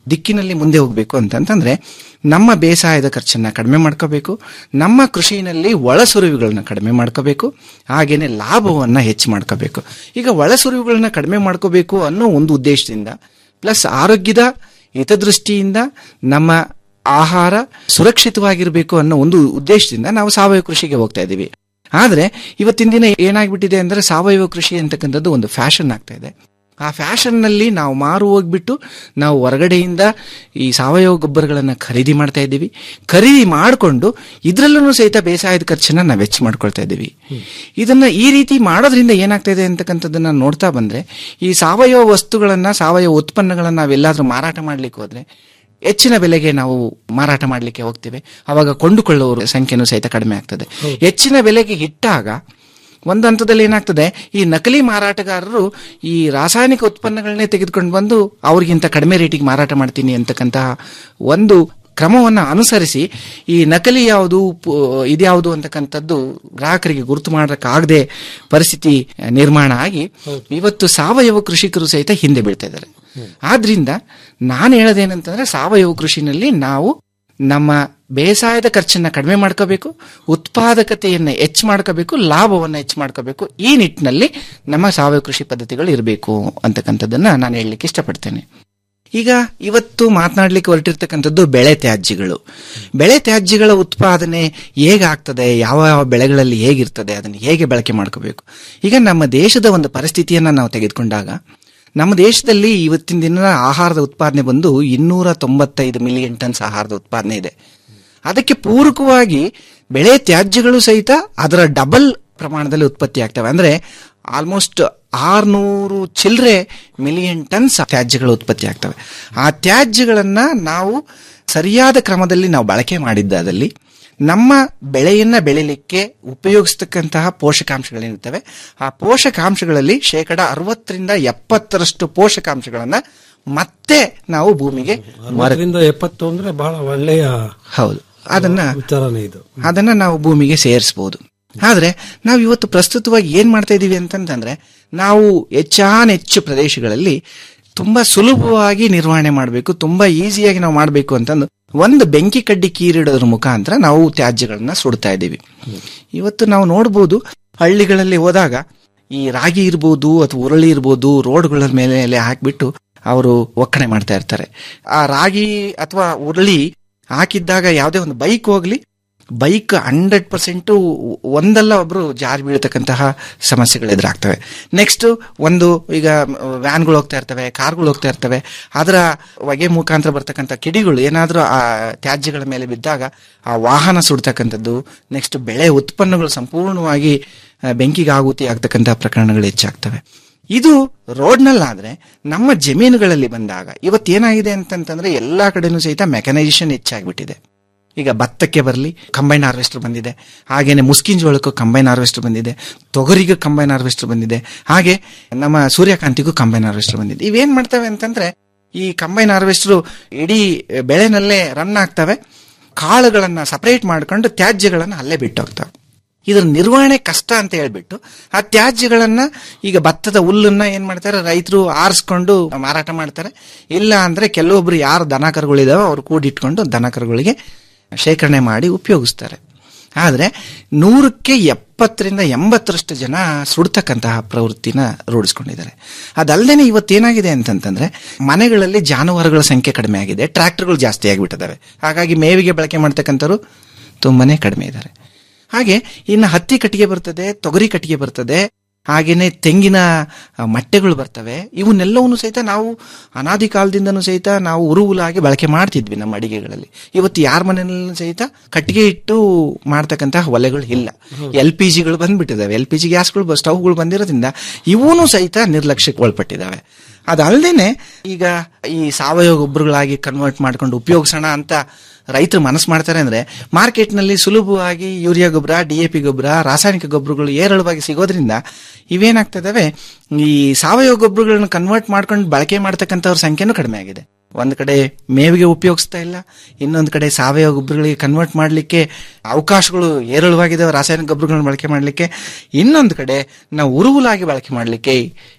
ದಿಕ್ಕಿನಲ್ಲಿ ಮುಂದೆ ಹೋಗಬೇಕು ಅಂತಂತಂದ್ರೆ ನಮ್ಮ ಬೇಸಾಯದ ಖರ್ಚನ್ನ ಕಡಿಮೆ ಮಾಡ್ಕೋಬೇಕು ನಮ್ಮ ಕೃಷಿನಲ್ಲಿ ಒಳಸುರಿವುಗಳನ್ನ ಕಡಿಮೆ ಮಾಡ್ಕೋಬೇಕು ಹಾಗೇನೆ ಲಾಭವನ್ನ ಹೆಚ್ಚು ಮಾಡ್ಕೋಬೇಕು ಈಗ ಒಳಸುರಿವುಗಳನ್ನ ಕಡಿಮೆ ಮಾಡ್ಕೋಬೇಕು ಅನ್ನೋ ಒಂದು ಉದ್ದೇಶದಿಂದ ಪ್ಲಸ್ ಆರೋಗ್ಯದ ಹಿತದೃಷ್ಟಿಯಿಂದ ನಮ್ಮ ಆಹಾರ ಸುರಕ್ಷಿತವಾಗಿರಬೇಕು ಅನ್ನೋ ಒಂದು ಉದ್ದೇಶದಿಂದ ನಾವು ಸಾವಯವ ಕೃಷಿಗೆ ಹೋಗ್ತಾ ಇದ್ದೀವಿ ಆದ್ರೆ ಇವತ್ತಿನ ದಿನ ಏನಾಗ್ಬಿಟ್ಟಿದೆ ಅಂದ್ರೆ ಸಾವಯವ ಕೃಷಿ ಅಂತಕ್ಕಂಥದ್ದು ಒಂದು ಫ್ಯಾಷನ್ ಆಗ್ತಾ ಇದೆ ಆ ಫ್ಯಾಷನ್ ನಲ್ಲಿ ನಾವು ಮಾರು ಹೋಗ್ಬಿಟ್ಟು ನಾವು ಹೊರಗಡೆಯಿಂದ ಈ ಸಾವಯವ ಗೊಬ್ಬರಗಳನ್ನ ಖರೀದಿ ಮಾಡ್ತಾ ಇದ್ದೀವಿ ಖರೀದಿ ಮಾಡಿಕೊಂಡು ಇದ್ರಲ್ಲೂ ಸಹಿತ ಬೇಸಾಯದ ಖರ್ಚನ್ನ ನಾವು ವೆಚ್ಚ ಮಾಡ್ಕೊಳ್ತಾ ಇದ್ದೀವಿ ಇದನ್ನ ಈ ರೀತಿ ಮಾಡೋದ್ರಿಂದ ಏನಾಗ್ತಾ ಇದೆ ಅಂತಕ್ಕಂಥದ್ದನ್ನ ನೋಡ್ತಾ ಬಂದ್ರೆ ಈ ಸಾವಯವ ವಸ್ತುಗಳನ್ನ ಸಾವಯವ ಉತ್ಪನ್ನಗಳನ್ನ ನಾವೆಲ್ಲಾದ್ರೂ ಮಾರಾಟ ಮಾಡ್ಲಿಕ್ಕೆ ಹೋದ್ರೆ ಹೆಚ್ಚಿನ ಬೆಲೆಗೆ ನಾವು ಮಾರಾಟ ಮಾಡಲಿಕ್ಕೆ ಹೋಗ್ತೇವೆ ಅವಾಗ ಕೊಂಡುಕೊಳ್ಳುವವರ ಸಂಖ್ಯೆನೂ ಸಹಿತ ಕಡಿಮೆ ಆಗ್ತದೆ ಹೆಚ್ಚಿನ ಬೆಲೆಗೆ ಇಟ್ಟಾಗ ಒಂದು ಹಂತದಲ್ಲಿ ಏನಾಗ್ತದೆ ಈ ನಕಲಿ ಮಾರಾಟಗಾರರು ಈ ರಾಸಾಯನಿಕ ಉತ್ಪನ್ನಗಳನ್ನೇ ತೆಗೆದುಕೊಂಡು ಬಂದು ಅವ್ರಿಗಿಂತ ಕಡಿಮೆ ರೇಟಿಗೆ ಮಾರಾಟ ಮಾಡ್ತೀನಿ ಅಂತಕ್ಕಂತಹ ಒಂದು ಕ್ರಮವನ್ನ ಅನುಸರಿಸಿ ಈ ನಕಲಿ ಯಾವುದು ಪು- ಇದ್ಯಾವುದು ಅಂತಕ್ಕಂಥದ್ದು ಗ್ರಾಹಕರಿಗೆ ಗುರುತು ಮಾಡಕ್ಕಾಗದೆ ಪರಿಸ್ಥಿತಿ ನಿರ್ಮಾಣ ಆಗಿ ಇವತ್ತು ಸಾವಯವ ಕೃಷಿಕರು ಸಹಿತ ಹಿಂದೆ ಬೀಳ್ತಾ ಇದ್ದಾರೆ ಆದ್ರಿಂದ ನಾನು ಹೇಳೋದೇನಂತಂದ್ರೆ ಸಾವಯವ ಕೃಷಿನಲ್ಲಿ ನಾವು ನಮ್ಮ ಬೇಸಾಯದ ಖರ್ಚನ್ನ ಕಡಿಮೆ ಮಾಡ್ಕೋಬೇಕು ಉತ್ಪಾದಕತೆಯನ್ನ ಹೆಚ್ಚು ಮಾಡ್ಕೋಬೇಕು ಲಾಭವನ್ನ ಹೆಚ್ಚು ಮಾಡ್ಕೋಬೇಕು ಈ ನಿಟ್ಟಿನಲ್ಲಿ ನಮ್ಮ ಸಾವಯವ ಕೃಷಿ ಪದ್ಧತಿಗಳು ಇರಬೇಕು ಅಂತಕ್ಕಂಥದ್ದನ್ನ ನಾನು ಹೇಳಲಿಕ್ಕೆ ಇಷ್ಟಪಡ್ತೇನೆ ಈಗ ಇವತ್ತು ಮಾತನಾಡ್ಲಿಕ್ಕೆ ಹೊರಟಿರ್ತಕ್ಕಂಥದ್ದು ಬೆಳೆ ತ್ಯಾಜ್ಯಗಳು ಬೆಳೆ ತ್ಯಾಜ್ಯಗಳ ಉತ್ಪಾದನೆ ಹೇಗಾಗ್ತದೆ ಯಾವ ಯಾವ ಬೆಳೆಗಳಲ್ಲಿ ಹೇಗಿರ್ತದೆ ಅದನ್ನು ಹೇಗೆ ಬಳಕೆ ಮಾಡ್ಕೋಬೇಕು ಈಗ ನಮ್ಮ ದೇಶದ ಒಂದು ಪರಿಸ್ಥಿತಿಯನ್ನ ನಾವು ತೆಗೆದುಕೊಂಡಾಗ ನಮ್ಮ ದೇಶದಲ್ಲಿ ಇವತ್ತಿನ ದಿನ ಆಹಾರದ ಉತ್ಪಾದನೆ ಬಂದು ಇನ್ನೂರ ತೊಂಬತ್ತೈದು ಮಿಲಿಯನ್ ಟನ್ಸ್ ಆಹಾರದ ಉತ್ಪಾದನೆ ಇದೆ ಅದಕ್ಕೆ ಪೂರಕವಾಗಿ ಬೆಳೆ ತ್ಯಾಜ್ಯಗಳು ಸಹಿತ ಅದರ ಡಬಲ್ ಪ್ರಮಾಣದಲ್ಲಿ ಉತ್ಪತ್ತಿ ಆಗ್ತವೆ ಅಂದ್ರೆ ಆಲ್ಮೋಸ್ಟ್ ಆರ್ನೂರು ಚಿಲ್ಲರೆ ಮಿಲಿಯನ್ ಟನ್ಸ್ ತ್ಯಾಜ್ಯಗಳು ಉತ್ಪತ್ತಿ ಆಗ್ತವೆ ಆ ತ್ಯಾಜ್ಯಗಳನ್ನ ನಾವು ಸರಿಯಾದ ಕ್ರಮದಲ್ಲಿ ನಾವು ಬಳಕೆ ಮಾಡಿದ್ದಾದಲ್ಲಿ ನಮ್ಮ ಬೆಳೆಯನ್ನ ಬೆಳಿಲಿಕ್ಕೆ ಉಪಯೋಗಿಸ್ತಕ್ಕಂತಹ ಪೋಷಕಾಂಶಗಳೇನಿರ್ತವೆ ಆ ಪೋಷಕಾಂಶಗಳಲ್ಲಿ ಶೇಕಡ ಅರವತ್ತರಿಂದ ಎಪ್ಪತ್ತರಷ್ಟು ಪೋಷಕಾಂಶಗಳನ್ನ ಮತ್ತೆ ನಾವು ಭೂಮಿಗೆ ಮರ ಅರವತ್ತರಿಂದ ಎಪ್ಪತ್ತು ಅಂದ್ರೆ ಬಹಳ ಒಳ್ಳೆಯ ಹೌದು ಅದನ್ನ ವಿಚಾರನೇ ಇದು ಅದನ್ನ ನಾವು ಭೂಮಿಗೆ ಸೇರಿಸಬಹುದು ಆದ್ರೆ ನಾವು ಇವತ್ತು ಪ್ರಸ್ತುತವಾಗಿ ಏನ್ ಮಾಡ್ತಾ ಇದೀವಿ ಅಂತಂತಂದ್ರೆ ನಾವು ಹೆಚ್ಚಾನೆಚ್ಚು ಪ್ರದೇಶಗಳಲ್ಲಿ ತುಂಬಾ ಸುಲಭವಾಗಿ ನಿರ್ವಹಣೆ ಮಾಡಬೇಕು ತುಂಬಾ ಈಸಿಯಾಗಿ ನಾವು ಮಾಡಬೇಕು ಅಂತಂದು ಒಂದು ಬೆಂಕಿ ಕಡ್ಡಿ ಕೀರಿಡೋದ್ರ ಮುಖಾಂತರ ನಾವು ತ್ಯಾಜ್ಯಗಳನ್ನ ಸುಡ್ತಾ ಇದ್ದೀವಿ ಇವತ್ತು ನಾವು ನೋಡ್ಬೋದು ಹಳ್ಳಿಗಳಲ್ಲಿ ಹೋದಾಗ ಈ ರಾಗಿ ಇರ್ಬೋದು ಅಥವಾ ಉರುಳಿ ಇರ್ಬೋದು ರೋಡ್ಗಳ ಮೇಲೆ ಎಲ್ಲ ಹಾಕ್ಬಿಟ್ಟು ಅವರು ಒಕ್ಕಣೆ ಮಾಡ್ತಾ ಇರ್ತಾರೆ ಆ ರಾಗಿ ಅಥವಾ ಉರುಳಿ ಹಾಕಿದ್ದಾಗ ಯಾವುದೇ ಒಂದು ಬೈಕ್ ಹೋಗ್ಲಿ ಬೈಕ್ ಹಂಡ್ರೆಡ್ ಪರ್ಸೆಂಟ್ ಒಂದಲ್ಲ ಒಬ್ರು ಜಾರಿ ಬೀಳ್ತಕ್ಕಂತಹ ಸಮಸ್ಯೆಗಳು ಎದುರಾಗ್ತವೆ ನೆಕ್ಸ್ಟ್ ಒಂದು ಈಗ ವ್ಯಾನ್ಗಳು ಹೋಗ್ತಾ ಇರ್ತವೆ ಕಾರ್ಗಳು ಹೋಗ್ತಾ ಇರ್ತವೆ ಅದರ ಹೊಗೆ ಮುಖಾಂತರ ಬರ್ತಕ್ಕಂಥ ಕಿಡಿಗಳು ಏನಾದರೂ ಆ ತ್ಯಾಜ್ಯಗಳ ಮೇಲೆ ಬಿದ್ದಾಗ ಆ ವಾಹನ ಸುಡ್ತಕ್ಕಂಥದ್ದು ನೆಕ್ಸ್ಟ್ ಬೆಳೆ ಉತ್ಪನ್ನಗಳು ಸಂಪೂರ್ಣವಾಗಿ ಆ, ಬೆಂಕಿಗೆ ಆಹುತಿ ಆಗ್ತಕ್ಕಂತಹ ಪ್ರಕರಣಗಳು ಹೆಚ್ಚಾಗ್ತವೆ ಇದು ರೋಡ್ನಲ್ಲಾದ್ರೆ ನಮ್ಮ ಜಮೀನುಗಳಲ್ಲಿ ಬಂದಾಗ ಇವತ್ತೇನಾಗಿದೆ ಅಂತಂತಂದ್ರೆ ಎಲ್ಲಾ ಕಡೆನೂ ಸಹಿತ ಮೆಕನೈಸೇಷನ್ ಹೆಚ್ಚಾಗ್ಬಿಟ್ಟಿದೆ ಈಗ ಭತ್ತಕ್ಕೆ ಬರಲಿ ಕಂಬೈನ್ ಹಾರ್ವೆಸ್ಟರ್ ಬಂದಿದೆ ಹಾಗೇನೆ ಮುಸ್ಕಿನ್ ಜೋಳಕ್ಕೂ ಕಂಬೈನ್ ಹಾರ್ವೆಸ್ಟರ್ ಬಂದಿದೆ ತೊಗರಿಗೂ ಕಂಬೈನ್ ಹಾರ್ವೆಸ್ಟರ್ ಬಂದಿದೆ ಹಾಗೆ ನಮ್ಮ ಸೂರ್ಯಕಾಂತಿಗೂ ಕಂಬೈನ್ ಹಾರ್ವೆಸ್ಟರ್ ಬಂದಿದೆ ಇವೇನ್ ಮಾಡ್ತವೆ ಅಂತಂದ್ರೆ ಈ ಕಂಬೈನ್ ಹಾರ್ವೆಸ್ಟರ್ ಇಡೀ ಬೆಳೆನಲ್ಲೇ ರನ್ ಆಗ್ತವೆ ಕಾಳುಗಳನ್ನ ಸಪರೇಟ್ ಮಾಡ್ಕೊಂಡು ತ್ಯಾಜ್ಯಗಳನ್ನ ಅಲ್ಲೇ ಬಿಟ್ಟು ಹೋಗ್ತವೆ ಇದ್ರ ನಿರ್ವಹಣೆ ಕಷ್ಟ ಅಂತ ಹೇಳ್ಬಿಟ್ಟು ಆ ತ್ಯಾಜ್ಯಗಳನ್ನ ಈಗ ಭತ್ತದ ಹುಲ್ಲನ್ನ ಏನ್ ಮಾಡ್ತಾರೆ ರೈತರು ಆರಿಸ್ಕೊಂಡು ಮಾರಾಟ ಮಾಡ್ತಾರೆ ಇಲ್ಲ ಅಂದ್ರೆ ಕೆಲವೊಬ್ರು ಯಾರು ದನ ಕರುಗಳಿದಾವೆ ಅವ್ರು ಕೂಡಿಟ್ಕೊಂಡು ದನ ಕರುಗಳಿಗೆ ಶೇಖರಣೆ ಮಾಡಿ ಉಪಯೋಗಿಸ್ತಾರೆ ಆದ್ರೆ ನೂರಕ್ಕೆ ಎಪ್ಪತ್ತರಿಂದ ಎಂಬತ್ತರಷ್ಟು ಜನ ಸುಡ್ತಕ್ಕಂತಹ ಪ್ರವೃತ್ತಿನ ರೂಢಿಸ್ಕೊಂಡಿದ್ದಾರೆ ಅದಲ್ಲದೆ ಇವತ್ತೇನಾಗಿದೆ ಅಂತಂತಂದ್ರೆ ಮನೆಗಳಲ್ಲಿ ಜಾನುವಾರುಗಳ ಸಂಖ್ಯೆ ಕಡಿಮೆ ಆಗಿದೆ ಟ್ರ್ಯಾಕ್ಟರ್ಗಳು ಜಾಸ್ತಿ ಆಗಿಬಿಟ್ಟಿದ್ದಾವೆ ಹಾಗಾಗಿ ಮೇವಿಗೆ ಬಳಕೆ ಮಾಡ್ತಕ್ಕಂಥವ್ರು ತುಂಬಾನೇ ಕಡಿಮೆ ಇದ್ದಾರೆ ಹಾಗೆ ಇನ್ನು ಹತ್ತಿ ಕಟ್ಟಿಗೆ ಬರ್ತದೆ ತೊಗರಿ ಕಟ್ಟಿಗೆ ಬರ್ತದೆ ಹಾಗೇನೆ ತೆಂಗಿನ ಆ, ಮಟ್ಟೆಗಳು ಬರ್ತವೆ ಇವನ್ನೆಲ್ಲವನ್ನು ಸಹಿತ ನಾವು ಅನಾದಿ ಕಾಲದಿಂದನೂ ಸಹಿತ ನಾವು ಉರುವುಲಾಗಿ ಬಳಕೆ ಮಾಡ್ತಿದ್ವಿ ನಮ್ಮ ಅಡಿಗೆಗಳಲ್ಲಿ ಇವತ್ತು ಯಾರ ಮನೆಯಲ್ಲೂ ಸಹಿತ ಕಟ್ಟಿಗೆ ಇಟ್ಟು ಮಾಡ್ತಕ್ಕಂತಹ ಒಲೆಗಳು ಇಲ್ಲ ಎಲ್ ಪಿ ಜಿಗಳು ಬಂದ್ಬಿಟ್ಟಿದಾವೆ ಎಲ್ ಪಿ ಜಿ ಗ್ಯಾಸ್ಗಳು ಸ್ಟವ್ಗಳು ಬಂದಿರೋದ್ರಿಂದ ಇವೂ ಸಹಿತ ನಿರ್ಲಕ್ಷ್ಯಕ್ಕೆ ಒಳಪಟ್ಟಿದ್ದಾವೆ ಅದಲ್ಲದೇನೆ ಈಗ ಈ ಸಾವಯವ ಗೊಬ್ಬರಗಳಾಗಿ ಕನ್ವರ್ಟ್ ಮಾಡ್ಕೊಂಡು ಉಪಯೋಗಿಸೋಣ ಅಂತ ರೈತರು ಮನಸ್ಸು ಮಾಡ್ತಾರೆ ಅಂದ್ರೆ ಮಾರ್ಕೆಟ್ನಲ್ಲಿ ಸುಲಭವಾಗಿ ಯೂರಿಯಾ ಗೊಬ್ಬರ ಡಿ ಎ ಪಿ ಗೊಬ್ಬರ ರಾಸಾಯನಿಕ ಗೊಬ್ಬರಗಳು ಏರಳವಾಗಿ ಸಿಗೋದ್ರಿಂದ ಇವೇನಾಗ್ತದವೆ ಈ ಸಾವಯವ ಗೊಬ್ಬರಗಳನ್ನ ಕನ್ವರ್ಟ್ ಮಾಡ್ಕೊಂಡು ಬಳಕೆ ಮಾಡ್ತಕ್ಕಂಥವ್ರ ಸಂಖ್ಯೆನೂ ಕಡಿಮೆ ಆಗಿದೆ ಒಂದ್ ಕಡೆ ಮೇವಿಗೆ ಉಪಯೋಗಿಸ್ತಾ ಇಲ್ಲ ಇನ್ನೊಂದ್ ಕಡೆ ಸಾವಯವ ಗೊಬ್ಬರಗಳಿಗೆ ಕನ್ವರ್ಟ್ ಮಾಡ್ಲಿಕ್ಕೆ ಅವಕಾಶಗಳು ಏರಳವಾಗಿದ್ದಾವೆ ರಾಸಾಯನಿಕ ಗೊಬ್ಬರಗಳನ್ನ ಬಳಕೆ ಮಾಡ್ಲಿಕ್ಕೆ ಇನ್ನೊಂದು ಕಡೆ ನಾವು ಉರುವುಲಾಗಿ ಬಳಕೆ ಮಾಡ್ಲಿಕ್ಕೆ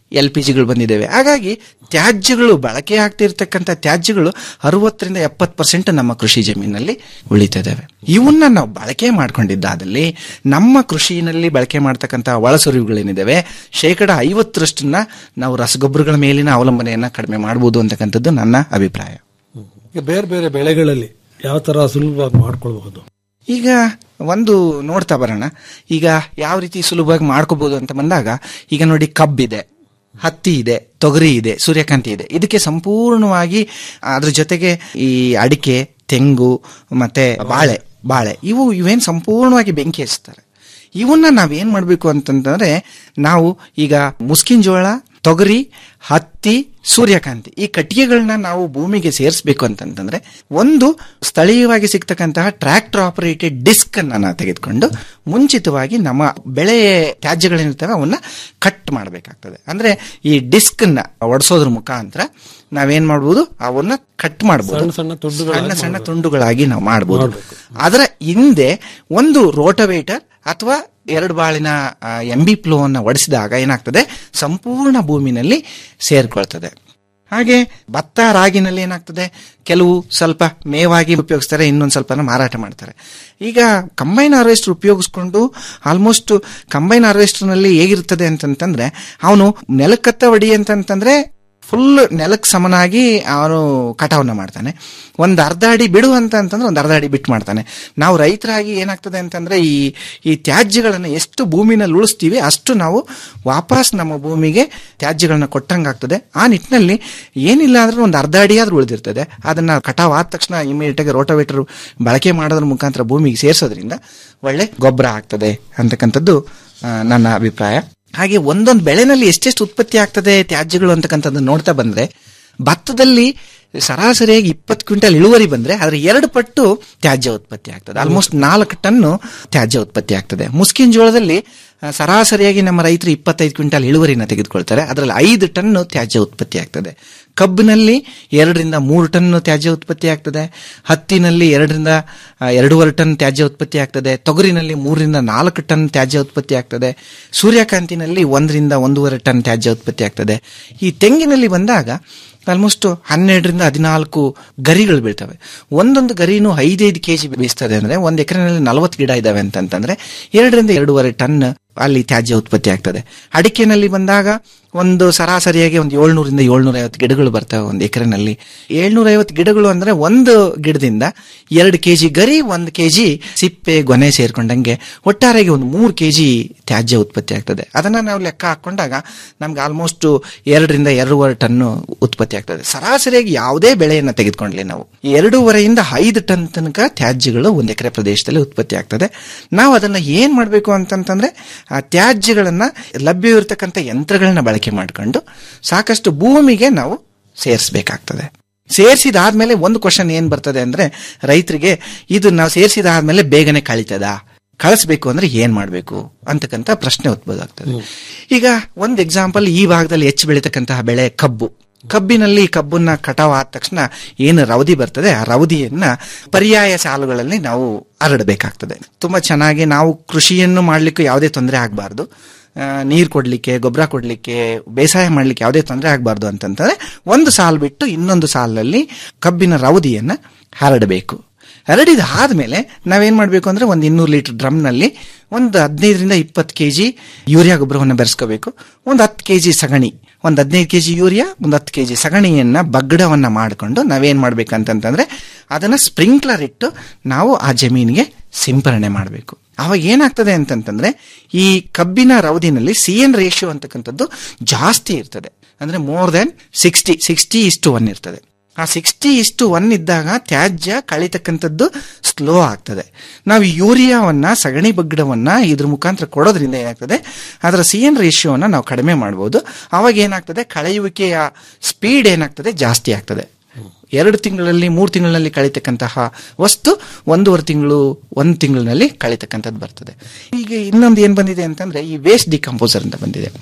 ಎಲ್ ಪಿ ಜಿಗಳು ಬಂದಿದ್ದೇವೆ ಹಾಗಾಗಿ ತ್ಯಾಜ್ಯಗಳು ಬಳಕೆ ಆಗ್ತಿರ್ತಕ್ಕಂಥ ತ್ಯಾಜ್ಯಗಳು ಅರವತ್ತರಿಂದ ಎಪ್ಪತ್ತು ಪರ್ಸೆಂಟ್ ನಮ್ಮ ಕೃಷಿ ಜಮೀನಲ್ಲಿ ಉಳಿತಿದ್ದಾವೆ ಇವನ್ನ ನಾವು ಬಳಕೆ ಮಾಡ್ಕೊಂಡಿದ್ದಾದಲ್ಲಿ ನಮ್ಮ ಕೃಷಿನಲ್ಲಿ ಬಳಕೆ ಮಾಡ್ತಕ್ಕಂಥ ಒಳಸರಿವುಗಳೇನಿದ್ದಾವೆ ಶೇಕಡ ಐವತ್ತರಷ್ಟನ್ನ ನಾವು ರಸಗೊಬ್ಬರಗಳ ಮೇಲಿನ ಅವಲಂಬನೆಯನ್ನ ಕಡಿಮೆ ಮಾಡಬಹುದು ಅಂತಕ್ಕಂಥದ್ದು ನನ್ನ ಅಭಿಪ್ರಾಯ ಈಗ ಬೇರೆ ಬೇರೆ ಬೆಳೆಗಳಲ್ಲಿ ಯಾವ ತರ ಸುಲಭವಾಗಿ ಮಾಡ್ಕೊಳ್ಬಹುದು ಈಗ ಒಂದು ನೋಡ್ತಾ ಬರೋಣ ಈಗ ಯಾವ ರೀತಿ ಸುಲಭವಾಗಿ ಮಾಡ್ಕೋಬಹುದು ಅಂತ ಬಂದಾಗ ಈಗ ನೋಡಿ ಕಬ್ಬಿದೆ ಹತ್ತಿ ಇದೆ ತೊಗರಿ ಇದೆ ಸೂರ್ಯಕಾಂತಿ ಇದೆ ಇದಕ್ಕೆ ಸಂಪೂರ್ಣವಾಗಿ ಅದ್ರ ಜೊತೆಗೆ ಈ ಅಡಿಕೆ ತೆಂಗು ಮತ್ತೆ ಬಾಳೆ ಬಾಳೆ ಇವು ಇವೇನ್ ಸಂಪೂರ್ಣವಾಗಿ ಬೆಂಕಿ ಹಚ್ತಾರೆ ಇವನ್ನ ನಾವೇನ್ ಮಾಡ್ಬೇಕು ಅಂತಂತಂದ್ರೆ ನಾವು ಈಗ ಮುಸ್ಕಿನ್ ಜೋಳ ತೊಗರಿ ಹತ್ತಿ ಸೂರ್ಯಕಾಂತಿ ಈ ಕಟ್ಟಿಗೆಗಳನ್ನ ನಾವು ಭೂಮಿಗೆ ಸೇರಿಸಬೇಕು ಅಂತಂತಂದ್ರೆ ಒಂದು ಸ್ಥಳೀಯವಾಗಿ ಸಿಗ್ತಕ್ಕಂತಹ ಟ್ರ್ಯಾಕ್ಟರ್ ಆಪರೇಟೆಡ್ ಡಿಸ್ಕ್ ಅನ್ನ ನಾವು ತೆಗೆದುಕೊಂಡು ಮುಂಚಿತವಾಗಿ ನಮ್ಮ ಬೆಳೆ ತ್ಯಾಜ್ಯಗಳೇನಿರ್ತವೆ ಅವನ್ನ ಕಟ್ ಮಾಡಬೇಕಾಗ್ತದೆ ಅಂದ್ರೆ ಈ ಡಿಸ್ಕ್ ನ ಒಡಿಸೋದ್ರ ಮುಖಾಂತರ ನಾವೇನ್ ಮಾಡ್ಬೋದು ಅವನ್ನ ಕಟ್ ಮಾಡಬಹುದು ಸಣ್ಣ ಸಣ್ಣ ತುಂಡುಗಳಾಗಿ ಸಣ್ಣ ಸಣ್ಣ ತುಂಡುಗಳಾಗಿ ನಾವು ಮಾಡಬಹುದು ಅದರ ಹಿಂದೆ ಒಂದು ರೋಟವೇಟರ್ ಅಥವಾ ಎರಡು ಬಾಳಿನ ಎಂ ಬಿ ಪ್ಲೋ ಅನ್ನ ಒಡಿಸಿದಾಗ ಏನಾಗ್ತದೆ ಸಂಪೂರ್ಣ ಭೂಮಿನಲ್ಲಿ ಸೇರ್ಕೊಳ್ತದೆ ಹಾಗೆ ಭತ್ತ ರಾಗಿನಲ್ಲಿ ಏನಾಗ್ತದೆ ಕೆಲವು ಸ್ವಲ್ಪ ಮೇವಾಗಿ ಉಪಯೋಗಿಸ್ತಾರೆ ಇನ್ನೊಂದು ಸ್ವಲ್ಪ ಮಾರಾಟ ಮಾಡ್ತಾರೆ ಈಗ ಕಂಬೈನ್ ಹಾರ್ವೆಸ್ಟರ್ ಉಪಯೋಗಿಸ್ಕೊಂಡು ಆಲ್ಮೋಸ್ಟ್ ಕಂಬೈನ್ ಹಾರ್ವೆಸ್ಟರ್ನಲ್ಲಿ ಹೇಗಿರ್ತದೆ ಅಂತಂತಂದ್ರೆ ಅವನು ನೆಲಕ್ಕತ್ತ ಹೊಡಿ ಅಂತಂತಂದ್ರೆ ಫುಲ್ ನೆಲಕ್ಕೆ ಸಮನಾಗಿ ಅವನು ಕಟಾವನ್ನ ಮಾಡ್ತಾನೆ ಒಂದು ಅರ್ಧ ಅಡಿ ಬಿಡು ಅಂತ ಅಂತಂದ್ರೆ ಒಂದು ಅರ್ಧ ಅಡಿ ಬಿಟ್ಟು ಮಾಡ್ತಾನೆ ನಾವು ರೈತರಾಗಿ ಏನಾಗ್ತದೆ ಅಂತಂದ್ರೆ ಈ ಈ ತ್ಯಾಜ್ಯಗಳನ್ನು ಎಷ್ಟು ಭೂಮಿನಲ್ಲಿ ಉಳಿಸ್ತೀವಿ ಅಷ್ಟು ನಾವು ವಾಪಸ್ ನಮ್ಮ ಭೂಮಿಗೆ ತ್ಯಾಜ್ಯಗಳನ್ನ ಕೊಟ್ಟಂಗಾಗ್ತದೆ ಆ ನಿಟ್ಟಿನಲ್ಲಿ ಏನಿಲ್ಲ ಅಂದ್ರೆ ಒಂದು ಅರ್ಧ ಅಡಿ ಆದ್ರೂ ಉಳಿದಿರ್ತದೆ ಅದನ್ನ ಕಟಾವ್ ಆದ ತಕ್ಷಣ ಇಮಿಡಿಯೇಟ್ ಆಗಿ ರೋಟೋವೇಟರ್ ಬಳಕೆ ಮಾಡೋದ್ರ ಮುಖಾಂತರ ಭೂಮಿಗೆ ಸೇರಿಸೋದ್ರಿಂದ ಒಳ್ಳೆ ಗೊಬ್ಬರ ಆಗ್ತದೆ ಅಂತಕ್ಕಂಥದ್ದು ಆ, ನನ್ನ ಅಭಿಪ್ರಾಯ ಹಾಗೆ ಒಂದೊಂದು ಬೆಳೆನಲ್ಲಿ ಎಷ್ಟೆಷ್ಟು ಉತ್ಪತ್ತಿ ಆಗ್ತದೆ ತ್ಯಾಜ್ಯಗಳು ಅಂತಕ್ಕಂಥದ್ದು ನೋಡ್ತಾ ಬಂದ್ರೆ ಭತ್ತದಲ್ಲಿ ಸರಾಸರಿಯಾಗಿ ಇಪ್ಪತ್ತು ಕ್ವಿಂಟಲ್ ಇಳುವರಿ ಬಂದ್ರೆ ಅದರ ಎರಡು ಪಟ್ಟು ತ್ಯಾಜ್ಯ ಉತ್ಪತ್ತಿ ಆಗ್ತದೆ ಆಲ್ಮೋಸ್ಟ್ ನಾಲ್ಕು ಟನ್ನು ತ್ಯಾಜ್ಯ ಉತ್ಪತ್ತಿ ಆಗ್ತದೆ ಮುಸ್ಕಿನ್ ಜೋಳದಲ್ಲಿ ಆ, ಸರಾಸರಿಯಾಗಿ ನಮ್ಮ ರೈತರು ಇಪ್ಪತ್ತೈದು ಕ್ವಿಂಟಲ್ ಇಳುವರಿನ ತೆಗೆದುಕೊಳ್ತಾರೆ ಅದರಲ್ಲಿ ಐದು ಟನ್ನು ತ್ಯಾಜ್ಯ ಉತ್ಪತ್ತಿ ಆಗ್ತದೆ ಕಬ್ಬಿನಲ್ಲಿ ಎರಡರಿಂದ ಮೂರು ಟನ್ ತ್ಯಾಜ್ಯ ಉತ್ಪತ್ತಿ ಆಗ್ತದೆ ಹತ್ತಿನಲ್ಲಿ ಎರಡರಿಂದ ಆ, ಎರಡೂವರೆ ಟನ್ ತ್ಯಾಜ್ಯ ಉತ್ಪತ್ತಿ ಆಗ್ತದೆ ತೊಗರಿನಲ್ಲಿ ಮೂರರಿಂದ ನಾಲ್ಕು ಟನ್ ತ್ಯಾಜ್ಯ ಉತ್ಪತ್ತಿ ಆಗ್ತದೆ ಸೂರ್ಯಕಾಂತಿನಲ್ಲಿ ಒಂದರಿಂದ ಒಂದೂವರೆ ಟನ್ ತ್ಯಾಜ್ಯ ಉತ್ಪತ್ತಿ ಆಗ್ತದೆ ಈ ತೆಂಗಿನಲ್ಲಿ ಬಂದಾಗ ಆಲ್ಮೋಸ್ಟ್ ಹನ್ನೆರಡರಿಂದ ಹದಿನಾಲ್ಕು ಗರಿಗಳು ಬೀಳ್ತವೆ ಒಂದೊಂದು ಗರಿನೂ ಐದೈದು ಕೆಜಿ ಬೀಸ್ತದೆ ಅಂದ್ರೆ ಒಂದು ಎಕರೆನಲ್ಲಿ ನಲವತ್ತು ಗಿಡ ಇದಾವೆ ಅಂತಂತಂದ್ರೆ ಎರಡರಿಂದ ಎರಡೂವರೆ ಟನ್ ಅಲ್ಲಿ ತ್ಯಾಜ್ಯ ಉತ್ಪತ್ತಿ ಆಗ್ತದೆ ಅಡಿಕೆನಲ್ಲಿ ಬಂದಾಗ ಒಂದು ಸರಾಸರಿಯಾಗಿ ಒಂದು ಏಳ್ನೂರಿಂದ ಏಳ್ನೂರ ಐವತ್ತು ಗಿಡಗಳು ಬರ್ತವೆ ಒಂದು ಎಕರೆನಲ್ಲಿ ಏಳ್ನೂರ ಐವತ್ತು ಗಿಡಗಳು ಅಂದ್ರೆ ಒಂದು ಗಿಡದಿಂದ ಎರಡು ಕೆಜಿ ಗರಿ ಒಂದು ಕೆಜಿ ಸಿಪ್ಪೆ ಗೊನೆ ಸೇರ್ಕೊಂಡಂಗೆ ಒಟ್ಟಾರೆಗೆ ಒಂದು ಮೂರು ಕೆಜಿ ತ್ಯಾಜ್ಯ ಉತ್ಪತ್ತಿ ಆಗ್ತದೆ ಅದನ್ನ ನಾವು ಲೆಕ್ಕ ಹಾಕೊಂಡಾಗ ನಮ್ಗೆ ಆಲ್ಮೋಸ್ಟ್ ಎರಡರಿಂದ ಎರಡೂವರೆ ಟನ್ನು ಉತ್ಪತ್ತಿ ಆಗ್ತದೆ ಸರಾಸರಿಯಾಗಿ ಯಾವುದೇ ಬೆಳೆಯನ್ನ ತೆಗೆದುಕೊಂಡ್ಲಿ ನಾವು ಎರಡೂವರೆಯಿಂದ ಐದು ಟನ್ ತನಕ ತ್ಯಾಜ್ಯಗಳು ಒಂದು ಎಕರೆ ಪ್ರದೇಶದಲ್ಲಿ ಉತ್ಪತ್ತಿ ಆಗ್ತದೆ ನಾವು ಅದನ್ನ ಏನ್ ಮಾಡಬೇಕು ಅಂತಂತಂದ್ರೆ ಆ ತ್ಯಾಜ್ಯಗಳನ್ನ ಲಭ್ಯವಿರತಕ್ಕಂಥ ಯಂತ್ರಗಳನ್ನ ಬಳಕೆ ಮಾಡಿಕೊಂಡು ಸಾಕಷ್ಟು ಭೂಮಿಗೆ ನಾವು ಸೇರಿಸಬೇಕಾಗ್ತದೆ ಸೇರಿಸಿದಾದ್ಮೇಲೆ ಒಂದು ಕ್ವಶನ್ ಏನ್ ಬರ್ತದೆ ಅಂದ್ರೆ ರೈತರಿಗೆ ಇದು ನಾವು ಸೇರಿಸಿದಾದ್ಮೇಲೆ ಬೇಗನೆ ಕಳಿತದ ಕಳಿಸ್ಬೇಕು ಅಂದ್ರೆ ಏನ್ ಮಾಡ್ಬೇಕು ಅಂತಕ್ಕಂಥ ಪ್ರಶ್ನೆ ಉದ್ಭವ ಆಗ್ತದೆ ಈಗ ಒಂದು ಎಕ್ಸಾಂಪಲ್ ಈ ಭಾಗದಲ್ಲಿ ಹೆಚ್ಚು ಬೆಳೀತಕ್ಕಂತಹ ಬೆಳೆ ಕಬ್ಬು ಕಬ್ಬಿನಲ್ಲಿ ಕಬ್ಬನ್ನ ಕಟಾವ್ ಆದ ತಕ್ಷಣ ಏನು ರವದಿ ಬರ್ತದೆ ಆ ರವದಿಯನ್ನ ಪರ್ಯಾಯ ಸಾಲುಗಳಲ್ಲಿ ನಾವು ಹರಡಬೇಕಾಗ್ತದೆ ತುಂಬಾ ಚೆನ್ನಾಗಿ ನಾವು ಕೃಷಿಯನ್ನು ಮಾಡ್ಲಿಕ್ಕೆ ಯಾವುದೇ ತೊಂದರೆ ಆಗಬಾರ್ದು ನೀರು ಕೊಡ್ಲಿಕ್ಕೆ ಗೊಬ್ಬರ ಕೊಡ್ಲಿಕ್ಕೆ ಬೇಸಾಯ ಮಾಡ್ಲಿಕ್ಕೆ ಯಾವುದೇ ತೊಂದರೆ ಆಗಬಾರ್ದು ಅಂತಂತಂದ್ರೆ ಒಂದು ಸಾಲು ಬಿಟ್ಟು ಇನ್ನೊಂದು ಸಾಲಿನಲ್ಲಿ ಕಬ್ಬಿನ ರವದಿಯನ್ನ ಹರಡಬೇಕು ಹರಡಿದ ಆದ್ಮೇಲೆ ನಾವೇನ್ ಮಾಡ್ಬೇಕು ಅಂದ್ರೆ ಒಂದು ಇನ್ನೂರು ಲೀಟರ್ ಡ್ರಮ್ನಲ್ಲಿ ಒಂದು ಹದಿನೈದರಿಂದ ಇಪ್ಪತ್ತು ಕೆಜಿ ಯೂರಿಯಾ ಗೊಬ್ಬರವನ್ನು ಬೆರೆಸ್ಕೋಬೇಕು ಒಂದು ಹತ್ತು ಕೆಜಿ ಸಗಣಿ ಒಂದು ಹದಿನೈದು ಕೆಜಿ ಯೂರಿಯಾ ಒಂದು ಹತ್ತು ಕೆಜಿ ಸಗಣಿಯನ್ನ ಬಗ್ಗಡವನ್ನ ಮಾಡಿಕೊಂಡು ನಾವೇನ್ ಮಾಡ್ಬೇಕಂತಂತಂದ್ರೆ ಅದನ್ನ ಸ್ಪ್ರಿಂಕ್ಲರ್ ಇಟ್ಟು ನಾವು ಆ ಜಮೀನಿಗೆ ಸಿಂಪರಣೆ ಮಾಡಬೇಕು ಅವಾಗ ಏನಾಗ್ತದೆ ಅಂತಂತಂದ್ರೆ ಈ ಕಬ್ಬಿನ ರವದಿನಲ್ಲಿ ಸಿ ಎನ್ ರೇಷಿಯೋ ಅಂತಕ್ಕಂಥದ್ದು ಜಾಸ್ತಿ ಇರ್ತದೆ ಅಂದ್ರೆ ಮೋರ್ ದೆನ್ ಸಿಕ್ಸ್ಟಿ ಸಿಕ್ಸ್ಟಿ ಇಷ್ಟು ಒನ್ ಇರ್ತದೆ ಆ ಸಿಕ್ಸ್ಟಿ ಇಷ್ಟು ಒನ್ ಇದ್ದಾಗ ತ್ಯಾಜ್ಯ ಕಳಿತಕ್ಕಂಥದ್ದು ಸ್ಲೋ ಆಗ್ತದೆ ನಾವು ಯೂರಿಯಾವನ್ನ ಸಗಣಿ ಬಗ್ಗಡವನ್ನ ಇದ್ರ ಮುಖಾಂತರ ಕೊಡೋದ್ರಿಂದ ಏನಾಗ್ತದೆ ಅದರ ಸಿ ಎನ್ ರೇಷಿಯೋನ ನಾವು ಕಡಿಮೆ ಮಾಡ್ಬೋದು ಅವಾಗ ಏನಾಗ್ತದೆ ಕಳೆಯುವಿಕೆಯ ಸ್ಪೀಡ್ ಏನಾಗ್ತದೆ ಜಾಸ್ತಿ ಆಗ್ತದೆ ಎರಡು ತಿಂಗಳಲ್ಲಿ ಮೂರು ತಿಂಗಳಲ್ಲಿ ಕಳಿತಕ್ಕಂತಹ ವಸ್ತು ಒಂದೂವರೆ ತಿಂಗಳು ಒಂದು ತಿಂಗಳಿನಲ್ಲಿ ಕಳಿತಕ್ಕಂಥದ್ದು ಬರ್ತದೆ ಈಗ ಇನ್ನೊಂದು ಏನ್ ಬಂದಿದೆ ಅಂತಂದ್ರೆ ಈ ವೇಸ್ಟ್ ಡಿಕಂಪೋಸರ್ ಅಂತ ಬಂದಿದೆ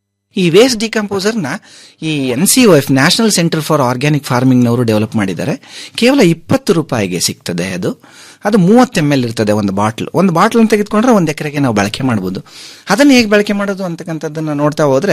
ಈ ವೇಸ್ಟ್ ಡಿಕಂಪೋಸರ್ನ ಈ N C F national centre for organic farming ನವರು ಡೆವಲಪ್ ಮಾಡಿದ್ದಾರೆ ಕೇವಲ ಇಪ್ಪತ್ತು ರೂಪಾಯಿಗೆ ಸಿಗ್ತದೆ ಅದು ಅದು ಮೂವತ್ತು ಎಮ್ ಎಲ್ ಇರ್ತದೆ ಒಂದು ಬಾಟ್ಲ್ ಒಂದು ಬಾಟ್ಲ್ ತೆಗೆದುಕೊಂಡ್ರೆ ಒಂದು ಎಕರೆಗೆ ನಾವು ಬಳಕೆ ಮಾಡಬಹುದು ಅದನ್ನ ಹೇಗೆ ಬಳಕೆ ಮಾಡೋದು ಅಂತಕ್ಕಂಥದ್ದನ್ನ ನೋಡ್ತಾ ಹೋದ್ರೆ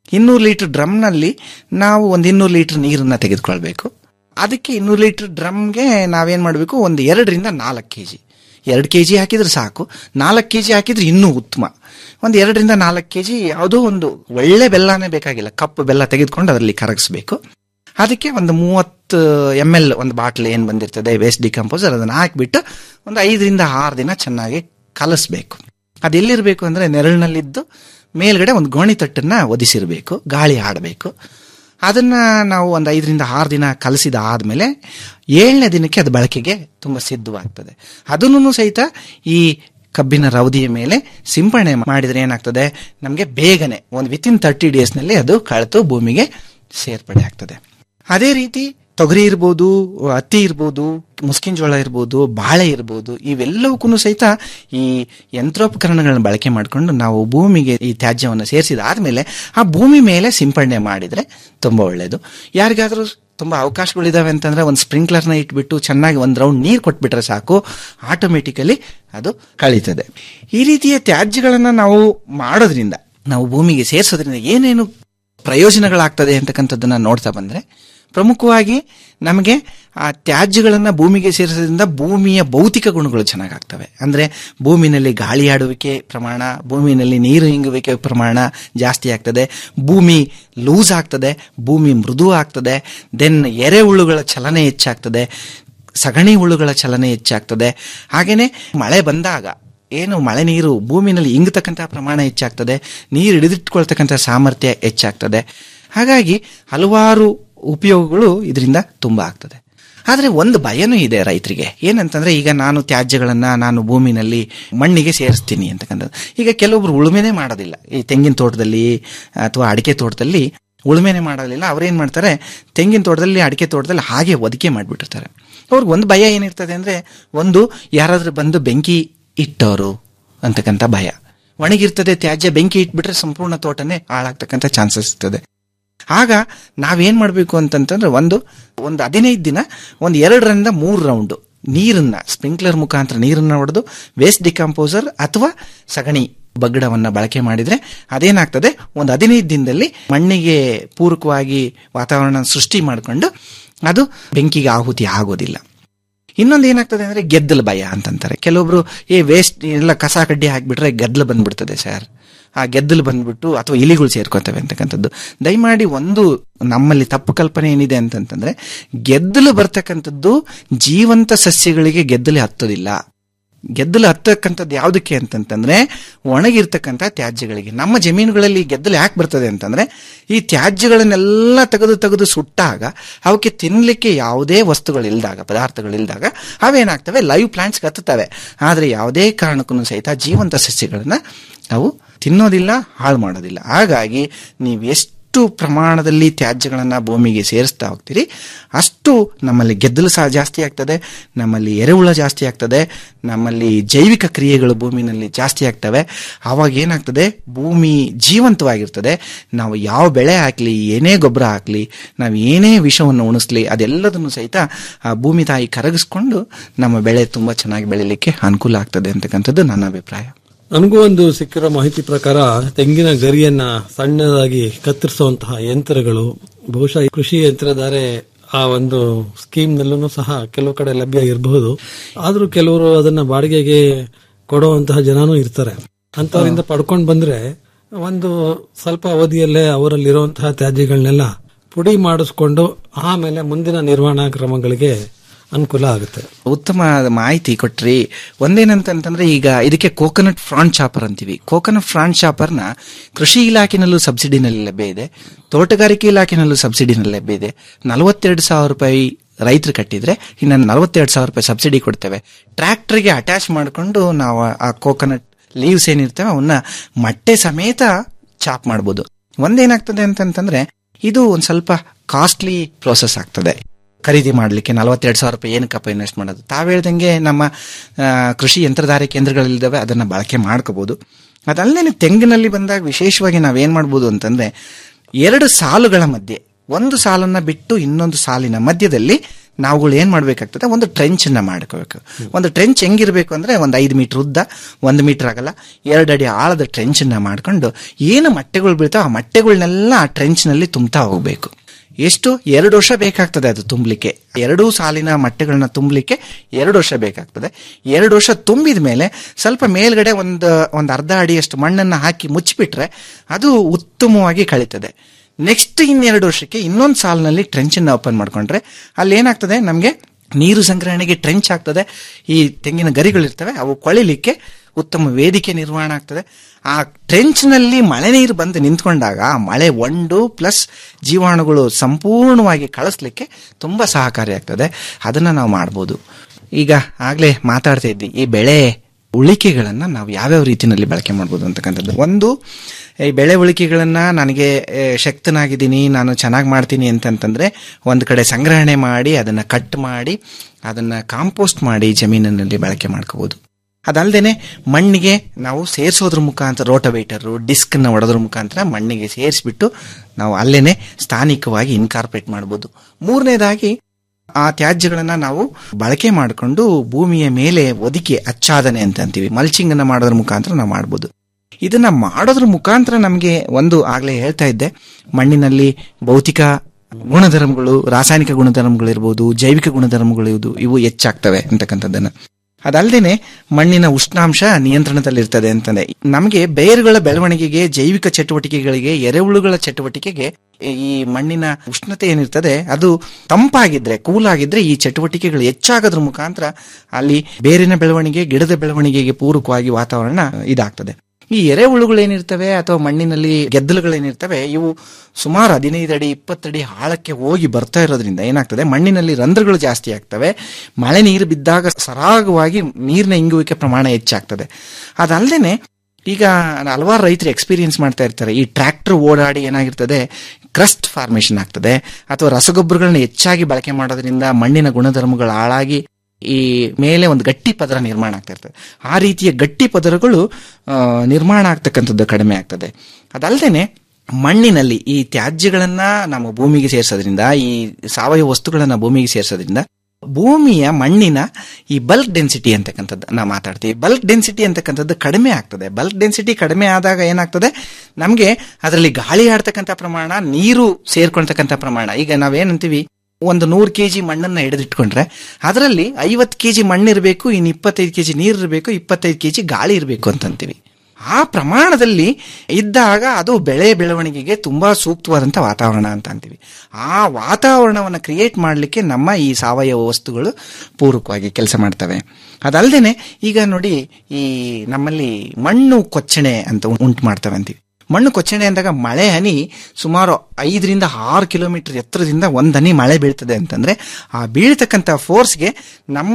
ಇನ್ನೂರು ಲೀಟರ್ ಡ್ರಮ್ನಲ್ಲಿ ನಾವು ಒಂದು ಇನ್ನೂರು ಲೀಟರ್ ನೀರನ್ನ ತೆಗೆದುಕೊಳ್ಬೇಕು ಅದಕ್ಕೆ ಇನ್ನೂರು ಲೀಟರ್ ಡ್ರಮ್ಗೆ ನಾವೇನ್ ಮಾಡಬೇಕು ಒಂದು ಎರಡರಿಂದ ನಾಲ್ಕು ಕೆ ಜಿ ಎರಡು ಕೆ ಜಿ ಹಾಕಿದ್ರೆ ಸಾಕು ನಾಲ್ಕು ಕೆ ಜಿ ಹಾಕಿದ್ರೆ ಇನ್ನೂ ಉತ್ತಮ ಒಂದು ಎರಡರಿಂದ ನಾಲ್ಕು ಕೆ ಜಿ ಯಾವುದೋ ಒಂದು ಒಳ್ಳೆ ಬೆಲ್ಲನೇ ಬೇಕಾಗಿಲ್ಲ ಕಪ್ಪು ಬೆಲ್ಲ ತೆಗೆದುಕೊಂಡು ಅದರಲ್ಲಿ ಕರಗಿಸ್ಬೇಕು ಅದಕ್ಕೆ ಒಂದು ಮೂವತ್ತು ಎಮ್ ಎಲ್ ಒಂದು ಬಾಟ್ಲ್ ಏನು ಬಂದಿರ್ತದೆ ವೇಸ್ಟ್ ಡಿಕಂಪೋಸರ್ ಅದನ್ನು ಹಾಕಿಬಿಟ್ಟು ಒಂದು ಐದರಿಂದ ಆರು ದಿನ ಚೆನ್ನಾಗಿ ಕಲಸ್ಬೇಕು ಅದು ಎಲ್ಲಿರಬೇಕು ಅಂದರೆ ನೆರಳಿನಲ್ಲಿದ್ದು ಮೇಲ್ಗಡೆ ಒಂದು ಗೋಣಿ ತಟ್ಟನ್ನ ಒದಿಸಿರಬೇಕು ಗಾಳಿ ಆಡಬೇಕು ಅದನ್ನ ನಾವು ಒಂದು ಐದರಿಂದ ಆರು ದಿನ ಕಲಸಿದ ಆದಮೇಲೆ ಏಳನೇ ದಿನಕ್ಕೆ ಅದು ಬಳಕೆಗೆ ತುಂಬ ಸಿದ್ಧವಾಗ್ತದೆ ಅದನ್ನು ಸಹಿತ ಈ ಕಬ್ಬಿನ ರವದಿಯ ಮೇಲೆ ಸಿಂಪಡಣೆ ಮಾಡಿದ್ರೆ ಏನಾಗ್ತದೆ ನಮಗೆ ಬೇಗನೆ ಒಂದು ವಿತಿನ್ ತರ್ಟಿ ಡೇಸ್ನಲ್ಲಿ ಅದು ಕಳೆತು ಭೂಮಿಗೆ ಸೇರ್ಪಡೆ ಆಗ್ತದೆ ಅದೇ ರೀತಿ ತೊಗರಿ ಇರ್ಬೋದು ಹತ್ತಿ ಇರ್ಬೋದು ಮುಸ್ಕಿನ ಜೋಳ ಇರ್ಬೋದು ಬಾಳೆ ಇರ್ಬೋದು ಇವೆಲ್ಲವಕ್ಕೂ ಸಹಿತ ಈ ಯಂತ್ರೋಪಕರಣಗಳನ್ನ ಬಳಕೆ ಮಾಡಿಕೊಂಡು ನಾವು ಭೂಮಿಗೆ ಈ ತ್ಯಾಜ್ಯವನ್ನು ಸೇರಿಸಿದ ಆದ್ಮೇಲೆ ಆ ಭೂಮಿ ಮೇಲೆ ಸಿಂಪಡಣೆ ಮಾಡಿದ್ರೆ ತುಂಬಾ ಒಳ್ಳೆಯದು ಯಾರಿಗಾದ್ರೂ ತುಂಬಾ ಅವಕಾಶಗಳಿದಾವೆ ಅಂತಂದ್ರೆ ಒಂದು ಸ್ಪ್ರಿಂಕ್ಲರ್ನ ಇಟ್ಬಿಟ್ಟು ಚೆನ್ನಾಗಿ ಒಂದು ರೌಂಡ್ ನೀರು ಕೊಟ್ಬಿಟ್ರೆ ಸಾಕು ಆಟೋಮೆಟಿಕಲಿ ಅದು ಕಳೀತದೆ ಈ ರೀತಿಯ ತ್ಯಾಜ್ಯಗಳನ್ನ ನಾವು ಮಾಡೋದ್ರಿಂದ ನಾವು ಭೂಮಿಗೆ ಸೇರಿಸೋದ್ರಿಂದ ಏನೇನು ಪ್ರಯೋಜನಗಳಾಗ್ತದೆ ಅಂತಕ್ಕಂಥದ್ದನ್ನ ನೋಡ್ತಾ ಬಂದ್ರೆ ಪ್ರಮುಖವಾಗಿ ನಮಗೆ ಆ ತ್ಯಾಜ್ಯಗಳನ್ನ ಭೂಮಿಗೆ ಸೇರಿಸೋದ್ರಿಂದ ಭೂಮಿಯ ಭೌತಿಕ ಗುಣಗಳು ಚೆನ್ನಾಗಾಗ್ತವೆ ಅಂದ್ರೆ ಭೂಮಿನಲ್ಲಿ ಗಾಳಿ ಆಡುವಿಕೆ ಪ್ರಮಾಣ ಭೂಮಿನಲ್ಲಿ ನೀರು ಹಿಂಗುವಿಕೆ ಪ್ರಮಾಣ ಜಾಸ್ತಿ ಆಗ್ತದೆ ಭೂಮಿ ಲೂಸ್ ಆಗ್ತದೆ ಭೂಮಿ ಮೃದು ಆಗ್ತದೆ ದೆನ್ ಎರೆಹುಳುಗಳ ಚಲನೆ ಹೆಚ್ಚಾಗ್ತದೆ ಸಗಣಿ ಹುಳುಗಳ ಚಲನೆ ಹೆಚ್ಚಾಗ್ತದೆ ಹಾಗೇನೆ ಮಳೆ ಬಂದಾಗ ಏನು ಮಳೆ ನೀರು ಭೂಮಿನಲ್ಲಿ ಇಂಗತಕ್ಕಂಥ ಪ್ರಮಾಣ ಹೆಚ್ಚಾಗ್ತದೆ ನೀರು ಹಿಡಿದಿಟ್ಕೊಳ್ತಕ್ಕಂಥ ಸಾಮರ್ಥ್ಯ ಹೆಚ್ಚಾಗ್ತದೆ ಹಾಗಾಗಿ ಹಲವಾರು ಉಪಯೋಗಗಳು ಇದರಿಂದ ತುಂಬಾ ಆಗ್ತದೆ ಆದರೆ ಒಂದು ಭಯನೂ ಇದೆ ರೈತರಿಗೆ ಏನಂತಂದ್ರೆ ಈಗ ನಾನು ತ್ಯಾಜ್ಯಗಳನ್ನ ನಾನು ಭೂಮಿನಲ್ಲಿ ಮಣ್ಣಿಗೆ ಸೇರಿಸ್ತೀನಿ ಅಂತಕ್ಕಂಥದ್ದು ಈಗ ಕೆಲವೊಬ್ರು ಉಳುಮೆನೆ ಮಾಡೋದಿಲ್ಲ ಈ ತೆಂಗಿನ ತೋಟದಲ್ಲಿ ಅಥವಾ ಅಡಿಕೆ ತೋಟದಲ್ಲಿ ಉಳುಮೆನೆ ಮಾಡೋದಿಲ್ಲ ಅವ್ರೇನ್ ಮಾಡ್ತಾರೆ ತೆಂಗಿನ ತೋಟದಲ್ಲಿ ಅಡಿಕೆ ತೋಟದಲ್ಲಿ ಹಾಗೆ ಒದಿಕೆ ಮಾಡಿಬಿಟ್ಟಿರ್ತಾರೆ ಅವ್ರಿಗೆ ಒಂದು ಭಯ ಏನಿರ್ತದೆ ಅಂದ್ರೆ ಒಂದು ಯಾರಾದ್ರೂ ಬಂದು ಬೆಂಕಿ ಇಟ್ಟವರು ಅಂತಕ್ಕಂಥ ಭಯ ಒಣಗಿರ್ತದೆ ತ್ಯಾಜ್ಯ ಬೆಂಕಿ ಇಟ್ಬಿಟ್ರೆ ಸಂಪೂರ್ಣ ತೋಟನೇ ಹಾಳಾಗ್ತಕ್ಕಂಥ ಚಾನ್ಸಸ್ ಇರ್ತದೆ ಆಗ ನಾವೇನ್ ಮಾಡಬೇಕು ಅಂತಂತಂದ್ರೆ ಒಂದು ಒಂದು ಹದಿನೈದು ದಿನ ಒಂದು ಎರಡರಿಂದ ಮೂರು ರೌಂಡ್ ನೀರನ್ನ ಸ್ಪ್ರಿಂಕ್ಲರ್ ಮುಖಾಂತರ ನೀರನ್ನ ಹೊಡೆದು ವೇಸ್ಟ್ ಡಿಕಂಪೋಸರ್ ಅಥವಾ ಸಗಣಿ ಬಗ್ಗಡವನ್ನ ಬಳಕೆ ಮಾಡಿದ್ರೆ ಅದೇನಾಗ್ತದೆ ಒಂದು ಹದಿನೈದು ದಿನದಲ್ಲಿ ಮಣ್ಣಿಗೆ ಪೂರಕವಾಗಿ ವಾತಾವರಣ ಸೃಷ್ಟಿ ಮಾಡಿಕೊಂಡು ಅದು ಬೆಂಕಿಗೆ ಆಹುತಿ ಆಗೋದಿಲ್ಲ ಇನ್ನೊಂದು ಏನಾಗ್ತದೆ ಅಂದ್ರೆ ಗೆದ್ದಲು ಭಯ ಅಂತಂತಾರೆ ಕೆಲವೊಬ್ರು ಏ ವೇಸ್ಟ್ ಎಲ್ಲ ಕಸ ಕಡ್ಡಿ ಹಾಕ್ಬಿಟ್ರೆ ಗೆದ್ದಲು ಬಂದ್ಬಿಡ್ತದೆ ಸರ್ ಆ ಗೆದ್ದಲು ಬಂದ್ಬಿಟ್ಟು ಅಥವಾ ಇಲಿಗಳು ಸೇರ್ಕೋತವೆ ಅಂತಕ್ಕಂಥದ್ದು ದಯಮಾಡಿ ಒಂದು ನಮ್ಮಲ್ಲಿ ತಪ್ಪು ಕಲ್ಪನೆ ಏನಿದೆ ಅಂತಂತಂದ್ರೆ ಗೆದ್ದಲು ಬರ್ತಕ್ಕಂಥದ್ದು ಜೀವಂತ ಸಸ್ಯಗಳಿಗೆ ಗೆದ್ದಲು ಹತ್ತೋದಿಲ್ಲ ಗೆದ್ದಲು ಹತ್ತಕ್ಕಂಥದ್ದು ಯಾವುದಕ್ಕೆ ಅಂತಂತಂದ್ರೆ ಒಣಗಿರ್ತಕ್ಕಂಥ ತ್ಯಾಜ್ಯಗಳಿಗೆ ನಮ್ಮ ಜಮೀನುಗಳಲ್ಲಿ ಗೆದ್ದಲು ಯಾಕೆ ಬರ್ತದೆ ಅಂತಂದ್ರೆ ಈ ತ್ಯಾಜ್ಯಗಳನ್ನೆಲ್ಲ ತೆಗೆದು ತೆಗೆದು ಸುಟ್ಟಾಗ ಅವಕ್ಕೆ ತಿನ್ಲಿಕ್ಕೆ ಯಾವುದೇ ವಸ್ತುಗಳಿಲ್ದಾಗ ಪದಾರ್ಥಗಳಿಲ್ದಾಗ ಅವೇನಾಗ್ತವೆ ಲೈವ್ ಪ್ಲಾಂಟ್ಸ್ ಹತ್ತುತ್ತವೆ ಆದರೆ ಯಾವುದೇ ಕಾರಣಕ್ಕೂ ಸಹಿತ ಜೀವಂತ ಸಸ್ಯಗಳನ್ನ ನಾವು ತಿನ್ನೋದಿಲ್ಲ ಹಾಳು ಮಾಡೋದಿಲ್ಲ ಹಾಗಾಗಿ ನೀವು ಎಷ್ಟು ಪ್ರಮಾಣದಲ್ಲಿ ತ್ಯಾಜ್ಯಗಳನ್ನ ಭೂಮಿಗೆ ಸೇರಿಸ್ತಾ ಹೋಗ್ತೀರಿ ಅಷ್ಟು ನಮ್ಮಲ್ಲಿ ಗೆದ್ದಲು ಸಹ ಜಾಸ್ತಿ ಆಗ್ತದೆ ನಮ್ಮಲ್ಲಿ ಎರೆಹುಳ ಜಾಸ್ತಿ ಆಗ್ತದೆ ನಮ್ಮಲ್ಲಿ ಜೈವಿಕ ಕ್ರಿಯೆಗಳು ಭೂಮಿನಲ್ಲಿ ಜಾಸ್ತಿ ಆಗ್ತವೆ ಆವಾಗ ಏನಾಗ್ತದೆ ಭೂಮಿ ಜೀವಂತವಾಗಿರ್ತದೆ ನಾವು ಯಾವ ಬೆಳೆ ಹಾಕ್ಲಿ ಏನೇ ಗೊಬ್ಬರ ಹಾಕ್ಲಿ ನಾವು ಏನೇ ವಿಷವನ್ನು ಉಣಿಸ್ಲಿ ಅದೆಲ್ಲದನ್ನು ಸಹಿತ ಆ ಭೂಮಿ ತಾಯಿ ಕರಗಿಸ್ಕೊಂಡು ನಮ್ಮ ಬೆಳೆ ತುಂಬಾ ಚೆನ್ನಾಗಿ ಬೆಳಿಲಿಕ್ಕೆ ಅನುಕೂಲ ಆಗ್ತದೆ ಅಂತಕ್ಕಂಥದ್ದು ನನ್ನ ಅಭಿಪ್ರಾಯ ನನಗೂ ಒಂದು ಸಿಕ್ಕಿರೋ ಮಾಹಿತಿ ಪ್ರಕಾರ ತೆಂಗಿನ ಗರಿಯನ್ನ ಸಣ್ಣದಾಗಿ ಕತ್ತರಿಸುವಂತಹ ಯಂತ್ರಗಳು ಬಹುಶಃ ಈ ಕೃಷಿ ಯಂತ್ರಧಾರೆ ಆ ಒಂದು ಸ್ಕೀಮ್ ನಲ್ಲೂ ಸಹ ಕೆಲವು ಕಡೆ ಲಭ್ಯ ಇರಬಹುದು ಆದ್ರೂ ಕೆಲವರು ಅದನ್ನ ಬಾಡಿಗೆಗೆ ಕೊಡುವಂತಹ ಜನನೂ ಇರ್ತಾರೆ ಅಂತವರಿಂದ ಪಡ್ಕೊಂಡು ಬಂದ್ರೆ ಒಂದು ಸ್ವಲ್ಪ ಅವಧಿಯಲ್ಲೇ ಅವರಲ್ಲಿರುವಂತಹ ತ್ಯಾಜ್ಯಗಳನ್ನೆಲ್ಲ ಪುಡಿ ಮಾಡಿಸ್ಕೊಂಡು ಆಮೇಲೆ ಮುಂದಿನ ನಿರ್ವಹಣಾ ಕ್ರಮಗಳಿಗೆ ಅನುಕೂಲ ಆಗುತ್ತೆ ಉತ್ತಮ ಮಾಹಿತಿ ಕೊಟ್ರಿ ಒಂದೇನಂತಂತಂದ್ರೆ ಈಗ ಇದಕ್ಕೆ ಕೋಕೋನಟ್ ಫ್ರಾನ್ ಚಾಪರ್ ಅಂತೀವಿ ಕೋಕೋನಟ್ ಫ್ರಾನ್ ಚಾಪರ್ನ ಕೃಷಿ ಇಲಾಖೆನಲ್ಲೂ ಸಬ್ಸಿಡಿನಲ್ಲಿ ಲಭ್ಯ ಇದೆ ತೋಟಗಾರಿಕೆ ಇಲಾಖೆನಲ್ಲೂ ಸಬ್ಸಿಡಿನಲ್ಲಿ ಲಭ್ಯ ಇದೆ ನಲವತ್ತೆರಡು ಸಾವಿರ ರೂಪಾಯಿ ರೈತರು ಕಟ್ಟಿದ್ರೆ ಇನ್ನು ನಲವತ್ತೆರಡು ಸಾವಿರ ರೂಪಾಯಿ ಸಬ್ಸಿಡಿ ಕೊಡ್ತೇವೆ ಟ್ರ್ಯಾಕ್ಟರ್ಗೆ ಅಟ್ಯಾಚ್ ಮಾಡಿಕೊಂಡು ನಾವು ಆ ಕೋಕೋನಟ್ ಲೀವ್ಸ್ ಏನಿರ್ತವೆ ಅವನ್ನ ಮೊಟ್ಟೆ ಸಮೇತ ಚಾಪ್ ಮಾಡ್ಬೋದು ಒಂದೇನಾಗ್ತದೆ ಅಂತಂತಂದ್ರೆ ಇದು ಒಂದ್ ಸ್ವಲ್ಪ ಕಾಸ್ಟ್ಲಿ ಪ್ರೋಸೆಸ್ ಆಗ್ತದೆ ಖರೀದಿ ಮಾಡಲಿಕ್ಕೆ ನಲವತ್ತೆರಡು ಸಾವಿರ ರೂಪಾಯಿ ಏನಕ್ಕಪ್ಪ ಇನ್ವೆಸ್ಟ್ ಮಾಡೋದು ತಾವು ಹೇಳ್ದಂಗೆ ನಮ್ಮ ಆ, ಕೃಷಿ ಯಂತ್ರಧಾರೆ ಕೇಂದ್ರಗಳಿದ್ದಾವೆ ಅದನ್ನ ಬಳಕೆ ಮಾಡ್ಕೋಬಹುದು ಅದಲ್ಲದೆ ತೆಂಗಿನಲ್ಲಿ ಬಂದಾಗ ವಿಶೇಷವಾಗಿ ನಾವೇನ್ ಮಾಡ್ಬೋದು ಅಂತಂದ್ರೆ ಎರಡು ಸಾಲುಗಳ ಮಧ್ಯೆ ಒಂದು ಸಾಲನ್ನ ಬಿಟ್ಟು ಇನ್ನೊಂದು ಸಾಲಿನ ಮಧ್ಯದಲ್ಲಿ ನಾವುಗಳು ಏನ್ ಮಾಡ್ಬೇಕಾಗ್ತದೆ ಒಂದು ಟ್ರೆಂಚ್ ಅನ್ನ ಮಾಡ್ಕೋಬೇಕು ಒಂದು ಟ್ರೆಂಚ್ ಹೆಂಗಿರ್ಬೇಕು ಅಂದ್ರೆ ಒಂದು ಐದು ಮೀಟರ್ ಉದ್ದ ಒಂದು ಮೀಟರ್ ಆಗಲ್ಲ ಎರಡು ಅಡಿ ಆಳದ ಟ್ರೆಂಚ್ ಅನ್ನ ಮಾಡ್ಕೊಂಡು ಏನು ಮೊಟ್ಟೆಗಳು ಬೀಳ್ತಾವ ಆ ಮೊಟ್ಟೆಗಳನ್ನೆಲ್ಲ ಆ ಟ್ರೆಂಚ್ ನಲ್ಲಿ ತುಂಬ್ತಾ ಹೋಗ್ಬೇಕು ಎಷ್ಟು ಎರಡು ವರ್ಷ ಬೇಕಾಗ್ತದೆ ಅದು ತುಂಬಲಿಕ್ಕೆ ಎರಡೂ ಸಾಲಿನ ಮೊಟ್ಟೆಗಳನ್ನ ತುಂಬಲಿಕ್ಕೆ ಎರಡು ವರ್ಷ ಬೇಕಾಗ್ತದೆ ಎರಡು ವರ್ಷ ತುಂಬಿದ ಮೇಲೆ ಸ್ವಲ್ಪ ಮೇಲ್ಗಡೆ ಒಂದು ಒಂದು ಅರ್ಧ ಅಡಿಯಷ್ಟು ಮಣ್ಣನ್ನು ಹಾಕಿ ಮುಚ್ಚಿಬಿಟ್ರೆ ಅದು ಉತ್ತಮವಾಗಿ ಕಳೀತದೆ ನೆಕ್ಸ್ಟ್ ಇನ್ನೆರಡು ವರ್ಷಕ್ಕೆ ಇನ್ನೊಂದು ಸಾಲಿನಲ್ಲಿ ಟ್ರೆಂಚನ್ನು ಓಪನ್ ಮಾಡ್ಕೊಂಡ್ರೆ ಅಲ್ಲಿ ಏನಾಗ್ತದೆ ನಮಗೆ ನೀರು ಸಂಗ್ರಹಣೆಗೆ ಟ್ರೆಂಚ್ ಆಗ್ತದೆ ಈ ತೆಂಗಿನ ಗರಿಗಳಿರ್ತವೆ ಅವು ಕೊಳಿಲಿಕ್ಕೆ ಉತ್ತಮ ವೇದಿಕೆ ನಿರ್ಮಾಣ ಆಗ್ತದೆ ಆ ಟ್ರೆಂಚ್ನಲ್ಲಿ ಮಳೆ ನೀರು ಬಂದು ನಿಂತ್ಕೊಂಡಾಗ ಆ ಮಳೆ ಒಂಡು ಪ್ಲಸ್ ಜೀವಾಣುಗಳು ಸಂಪೂರ್ಣವಾಗಿ ಕಳಿಸ್ಲಿಕ್ಕೆ ತುಂಬ ಸಹಕಾರಿಯಾಗ್ತದೆ ಅದನ್ನು ನಾವು ಮಾಡ್ಬೋದು ಈಗ ಆಗಲೇ ಮಾತಾಡ್ತಾ ಇದ್ವಿ ಈ ಬೆಳೆ ಉಳಿಕೆಗಳನ್ನು ನಾವು ಯಾವ್ಯಾವ ರೀತಿಯಲ್ಲಿ ಬಳಕೆ ಮಾಡ್ಬೋದು ಅಂತಕ್ಕಂಥದ್ದು ಒಂದು ಈ ಬೆಳೆ ಉಳಿಕೆಗಳನ್ನ ನನಗೆ ಆ, ಶಕ್ತನಾಗಿದ್ದೀನಿ ನಾನು ಚೆನ್ನಾಗಿ ಮಾಡ್ತೀನಿ ಅಂತಂತಂದ್ರೆ ಒಂದು ಕಡೆ ಸಂಗ್ರಹಣೆ ಮಾಡಿ ಅದನ್ನ ಕಟ್ ಮಾಡಿ ಅದನ್ನ ಕಾಂಪೋಸ್ಟ್ ಮಾಡಿ ಜಮೀನಿನಲ್ಲಿ ಬಳಕೆ ಮಾಡ್ಕೋಬಹುದು ಅದಲ್ಲದೆ ಮಣ್ಣಿಗೆ ನಾವು ಸೇರಿಸೋದ್ರ ಮುಖಾಂತರ ರೋಟವೇಟರ್ ಡಿಸ್ಕ್ ನ ಹೊಡೋದ್ರ ಮುಖಾಂತರ ಮಣ್ಣಿಗೆ ಸೇರಿಸ್ಬಿಟ್ಟು ನಾವು ಅಲ್ಲೇನೆ ಸ್ಥಾನಿಕವಾಗಿ ಇನ್ಕಾರ್ಪೊರೇಟ್ ಮಾಡ್ಬೋದು ಮೂರನೇದಾಗಿ ಆ ತ್ಯಾಜ್ಯಗಳನ್ನ ನಾವು ಬಳಕೆ ಮಾಡಿಕೊಂಡು ಭೂಮಿಯ ಮೇಲೆ ಒದಿಕೆ ಅಚ್ಛಾದನೆ ಅಂತ ಅಂತೀವಿ ಮಲ್ಚಿಂಗ್ ಅನ್ನ ಮಾಡೋದ್ರ ಮುಖಾಂತರ ನಾವು ಮಾಡ್ಬೋದು ಇದನ್ನ ಮಾಡೋದ್ರ ಮುಖಾಂತರ ನಮಗೆ ಒಂದು ಆಗ್ಲೇ ಹೇಳ್ತಾ ಇದ್ದೆ ಮಣ್ಣಿನಲ್ಲಿ ಭೌತಿಕ ಗುಣಧರ್ಮಗಳು ರಾಸಾಯನಿಕ ಗುಣಧರ್ಮಗಳು ಇರ್ಬೋದು ಜೈವಿಕ ಗುಣಧರ್ಮಗಳು ಇವು ಇವು ಹೆಚ್ಚಾಗ್ತವೆ ಅಂತಕ್ಕಂಥದ್ದನ್ನ ಅದಲ್ಲದೆ ಮಣ್ಣಿನ ಉಷ್ಣಾಂಶ ನಿಯಂತ್ರಣದಲ್ಲಿರ್ತದೆ ಅಂತಂದೆ ನಮಗೆ ಬೇರುಗಳ ಬೆಳವಣಿಗೆಗೆ ಜೈವಿಕ ಚಟುವಟಿಕೆಗಳಿಗೆ ಎರೆಹುಳುಗಳ ಚಟುವಟಿಕೆಗೆ ಈ ಮಣ್ಣಿನ ಉಷ್ಣತೆ ಏನಿರ್ತದೆ ಅದು ತಂಪಾಗಿದ್ರೆ ಕೂಲ್ ಆಗಿದ್ರೆ ಈ ಚಟುವಟಿಕೆಗಳು ಹೆಚ್ಚಾಗೋದ್ರ ಮುಖಾಂತರ ಅಲ್ಲಿ ಬೇರಿನ ಬೆಳವಣಿಗೆ ಗಿಡದ ಬೆಳವಣಿಗೆಗೆ ಪೂರಕವಾಗಿ ವಾತಾವರಣ ಇದಾಗ್ತದೆ ಈ ಎರೆಹುಳುಗಳು ಏನಿರ್ತವೆ ಅಥವಾ ಮಣ್ಣಿನಲ್ಲಿ ಗೆದ್ದಲುಗಳೇನಿರ್ತವೆ ಇವು ಸುಮಾರು ಹದಿನೈದು ಅಡಿ ಇಪ್ಪತ್ತಡಿ ಆಳಕ್ಕೆ ಹೋಗಿ ಬರ್ತಾ ಇರೋದ್ರಿಂದ ಏನಾಗ್ತದೆ ಮಣ್ಣಿನಲ್ಲಿ ರಂಧ್ರಗಳು ಜಾಸ್ತಿ ಆಗ್ತವೆ ಮಳೆ ನೀರು ಬಿದ್ದಾಗ ಸರಾಗವಾಗಿ ನೀರಿನ ಇಂಗುವಿಕೆ ಪ್ರಮಾಣ ಹೆಚ್ಚಾಗ್ತದೆ ಅದಲ್ಲದೆ ಈಗ ಹಲವಾರು ರೈತರು ಎಕ್ಸ್ಪೀರಿಯನ್ಸ್ ಮಾಡ್ತಾ ಇರ್ತಾರೆ ಈ ಟ್ರ್ಯಾಕ್ಟರ್ ಓಡಾಡಿ ಏನಾಗಿರ್ತದೆ ಕ್ರಸ್ಟ್ ಫಾರ್ಮೇಶನ್ ಆಗ್ತದೆ ಅಥವಾ ರಸಗೊಬ್ಬರಗಳನ್ನ ಹೆಚ್ಚಾಗಿ ಬಳಕೆ ಮಾಡೋದ್ರಿಂದ ಮಣ್ಣಿನ ಗುಣಧರ್ಮಗಳು ಹಾಳಾಗಿ ಈ ಮೇಲೆ ಒಂದು ಗಟ್ಟಿ ಪದರ ನಿರ್ಮಾಣ ಆಗ್ತಾ ಇರ್ತದೆ ಆ ರೀತಿಯ ಗಟ್ಟಿ ಪದರಗಳು ಆ, ನಿರ್ಮಾಣ ಆಗ್ತಕ್ಕಂಥದ್ದು ಕಡಿಮೆ ಆಗ್ತದೆ ಅದಲ್ಲದೆ ಮಣ್ಣಿನಲ್ಲಿ ಈ ತ್ಯಾಜ್ಯಗಳನ್ನ ನಮ್ಮ ಭೂಮಿಗೆ ಸೇರಿಸೋದ್ರಿಂದ ಈ ಸಾವಯವ ವಸ್ತುಗಳನ್ನ ಭೂಮಿಗೆ ಸೇರಿಸೋದ್ರಿಂದ ಭೂಮಿಯ ಮಣ್ಣಿನ ಈ ಬಲ್ಕ್ ಡೆನ್ಸಿಟಿ ಅಂತಕ್ಕಂಥದ್ದು ನಾವು ಮಾತಾಡ್ತೀವಿ ಬಲ್ಕ್ ಡೆನ್ಸಿಟಿ ಅಂತಕ್ಕಂಥದ್ದು ಕಡಿಮೆ ಆಗ್ತದೆ ಬಲ್ಕ್ ಡೆನ್ಸಿಟಿ ಕಡಿಮೆ ಆದಾಗ ಏನಾಗ್ತದೆ ನಮಗೆ ಅದರಲ್ಲಿ ಗಾಳಿ ಆಡ್ತಕ್ಕಂಥ ಪ್ರಮಾಣ ನೀರು ಸೇರ್ಕೊಳ್ತಕ್ಕಂಥ ಪ್ರಮಾಣ ಈಗ ನಾವೇನಂತೀವಿ ಒಂದು ನೂರು ಕೆ ಜಿ ಮಣ್ಣನ್ನ ಹಿಡಿದಿಟ್ಕೊಂಡ್ರೆ ಅದರಲ್ಲಿ ಐವತ್ತು ಕೆ ಜಿ ಮಣ್ಣಿರಬೇಕು ಇನ್ನು ಇಪ್ಪತ್ತೈದು ಕೆ ಜಿ ನೀರು ಇರಬೇಕು ಇಪ್ಪತ್ತೈದು ಕೆ ಜಿ ಗಾಳಿ ಇರಬೇಕು ಅಂತಂತೀವಿ ಆ ಪ್ರಮಾಣದಲ್ಲಿ ಇದ್ದಾಗ ಅದು ಬೆಳೆ ಬೆಳವಣಿಗೆಗೆ ತುಂಬಾ ಸೂಕ್ತವಾದಂಥ ವಾತಾವರಣ ಅಂತ ಅಂತೀವಿ ಆ ವಾತಾವರಣವನ್ನು ಕ್ರಿಯೇಟ್ ಮಾಡಲಿಕ್ಕೆ ನಮ್ಮ ಈ ಸಾವಯವ ವಸ್ತುಗಳು ಪೂರಕವಾಗಿ ಕೆಲಸ ಮಾಡ್ತವೆ ಅದಲ್ಲದೆ ಈಗ ನೋಡಿ ಈ ನಮ್ಮಲ್ಲಿ ಮಣ್ಣು ಕೊಚ್ಚಣೆ ಅಂತ ಉಂಟು ಮಾಡ್ತವೆ ಅಂತೀವಿ ಮಣ್ಣು ಕೊಚ್ಚಣೆ ಅಂದಾಗ ಮಳೆ ಹನಿ ಸುಮಾರು ಐದರಿಂದ ಆರು ಕಿಲೋಮೀಟರ್ ಎತ್ತರದಿಂದ ಒಂದು ಹನಿ ಮಳೆ ಬೀಳ್ತದೆ ಅಂತಂದ್ರೆ ಆ ಬೀಳ್ತಕ್ಕಂಥ ಫೋರ್ಸ್ಗೆ ನಮ್ಮ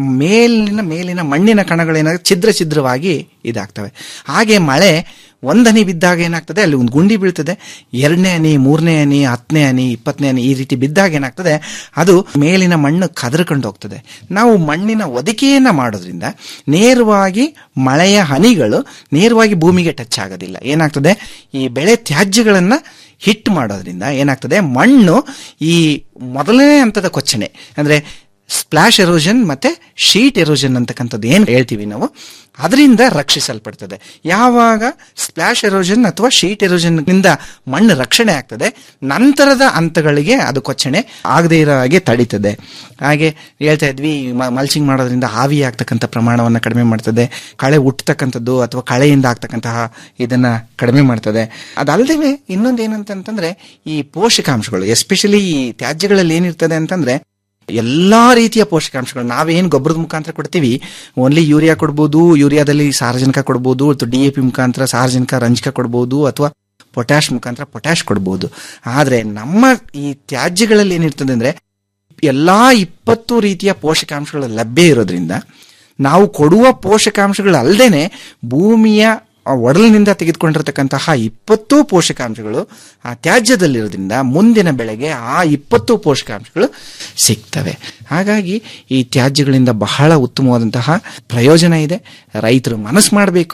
ಮೇಲಿನ ಮೇಲಿನ ಮಣ್ಣಿನ ಕಣಗಳೇನಾಗ ಛಿದ್ರ ಛಿದ್ರವಾಗಿ ಇದಾಗ್ತವೆ ಹಾಗೆ ಮಳೆ ಒಂದು ಹನಿ ಬಿದ್ದಾಗ ಏನಾಗ್ತದೆ ಅಲ್ಲಿ ಒಂದು ಗುಂಡಿ ಬೀಳ್ತದೆ ಎರಡನೇ ಹನಿ ಮೂರನೇ ಹನಿ ಹತ್ತನೇ ಹನಿ ಇಪ್ಪತ್ತನೇ ಹನಿ ಈ ರೀತಿ ಬಿದ್ದಾಗ ಏನಾಗ್ತದೆ ಅದು ಮೇಲಿನ ಮಣ್ಣು ಕದರ್ಕೊಂಡು ಹೋಗ್ತದೆ ನಾವು ಮಣ್ಣಿನ ಒದಿಕೆಯನ್ನ ಮಾಡೋದ್ರಿಂದ ನೇರವಾಗಿ ಮಳೆಯ ಹನಿಗಳು ನೇರವಾಗಿ ಭೂಮಿಗೆ ಟಚ್ ಆಗೋದಿಲ್ಲ ಏನಾಗ್ತದೆ ಈ ಬೆಳೆ ತ್ಯಾಜ್ಯಗಳನ್ನ ಹಿಟ್ ಮಾಡೋದ್ರಿಂದ ಏನಾಗ್ತದೆ ಮಣ್ಣು ಈ ಮೊದಲನೇ ಹಂತದ ಕೊಚ್ಚಣೆ ಅಂದ್ರೆ ಸ್ಪ್ಲಾಶ್ ಎರೋಷನ್ ಮತ್ತೆ ಶೀಟ್ ಎರೋಷನ್ ಅಂತಕ್ಕಂಥದ್ದು ಏನು ಹೇಳ್ತೀವಿ ನಾವು ಅದರಿಂದ ರಕ್ಷಿಸಲ್ಪಡ್ತದೆ ಯಾವಾಗ ಸ್ಪ್ಲಾಶ್ ಎರೋಷನ್ ಅಥವಾ ಶೀಟ್ ಎರೋಷನ್ ನಿಂದ ಮಣ್ಣು ರಕ್ಷಣೆ ಆಗ್ತದೆ ನಂತರದ ಹಂತಗಳಿಗೆ ಅದು ಕೊಚ್ಚಣೆ ಆಗದೇ ಇರೋ ಹಾಗೆ ತಡೀತದೆ ಹಾಗೆ ಹೇಳ್ತಾ ಇದ್ವಿ ಮಲ್ಚಿಂಗ್ ಮಾಡೋದ್ರಿಂದ ಆವಿ ಆಗ್ತಕ್ಕಂಥ ಪ್ರಮಾಣವನ್ನು ಕಡಿಮೆ ಮಾಡ್ತದೆ ಕಳೆ ಹುಟ್ಟತಕ್ಕಂಥದ್ದು ಅಥವಾ ಕಳೆಯಿಂದ ಆಗ್ತಕ್ಕಂತಹ ಇದನ್ನ ಕಡಿಮೆ ಮಾಡ್ತದೆ ಅದಲ್ಲದೆ ಇನ್ನೊಂದು ಏನಂತಂತಂದ್ರೆ ಈ ಪೋಷಕಾಂಶಗಳು ಎಸ್ಪೆಷಲಿ ಈ ತ್ಯಾಜ್ಯಗಳಲ್ಲಿ ಏನಿರ್ತದೆ ಅಂತಂದ್ರೆ ಎಲ್ಲಾ ರೀತಿಯ ಪೋಷಕಾಂಶಗಳು ನಾವೇನು ಗೊಬ್ಬರದ ಮುಖಾಂತರ ಕೊಡ್ತೀವಿ ಓನ್ಲಿ ಯೂರಿಯಾ ಕೊಡ್ಬೋದು ಯೂರಿಯಾದಲ್ಲಿ ಸಾರಜನಕ ಕೊಡ್ಬೋದು ಅಥವಾ ಡಿ ಎ ಪಿ ಮುಖಾಂತರ ಸಾರಜನಕ ರಂಜಕ ಕೊಡ್ಬೋದು ಅಥವಾ ಪೊಟ್ಯಾಶ್ ಮುಖಾಂತರ ಪೊಟ್ಯಾಶ್ ಕೊಡ್ಬೋದು ಆದ್ರೆ ನಮ್ಮ ಈ ತ್ಯಾಜ್ಯಗಳಲ್ಲಿ ಏನಿರ್ತದೆ ಅಂದ್ರೆ ಎಲ್ಲಾ ಇಪ್ಪತ್ತು ರೀತಿಯ ಪೋಷಕಾಂಶಗಳು ಲಭ್ಯ ಇರೋದ್ರಿಂದ ನಾವು ಕೊಡುವ ಪೋಷಕಾಂಶಗಳು ಅಲ್ಲದೇನೆ ಭೂಮಿಯ ಆ ಒಡಲಿನಿಂದ ತೆಗೆದುಕೊಂಡಿರತಕ್ಕಂತಹ ಇಪ್ಪತ್ತು ಪೋಷಕಾಂಶಗಳು ಆ ತ್ಯಾಜ್ಯದಲ್ಲಿರೋದ್ರಿಂದ ಮುಂದಿನ ಬೆಳೆಗೆ ಆ ಇಪ್ಪತ್ತು ಪೋಷಕಾಂಶಗಳು ಸಿಗ್ತವೆ ಹಾಗಾಗಿ ಈ ತ್ಯಾಜ್ಯಗಳಿಂದ ಬಹಳ ಉತ್ತಮವಾದಂತಹ ಪ್ರಯೋಜನ ಇದೆ ರೈತರು ಮನಸ್ಸು ಮಾಡಬೇಕು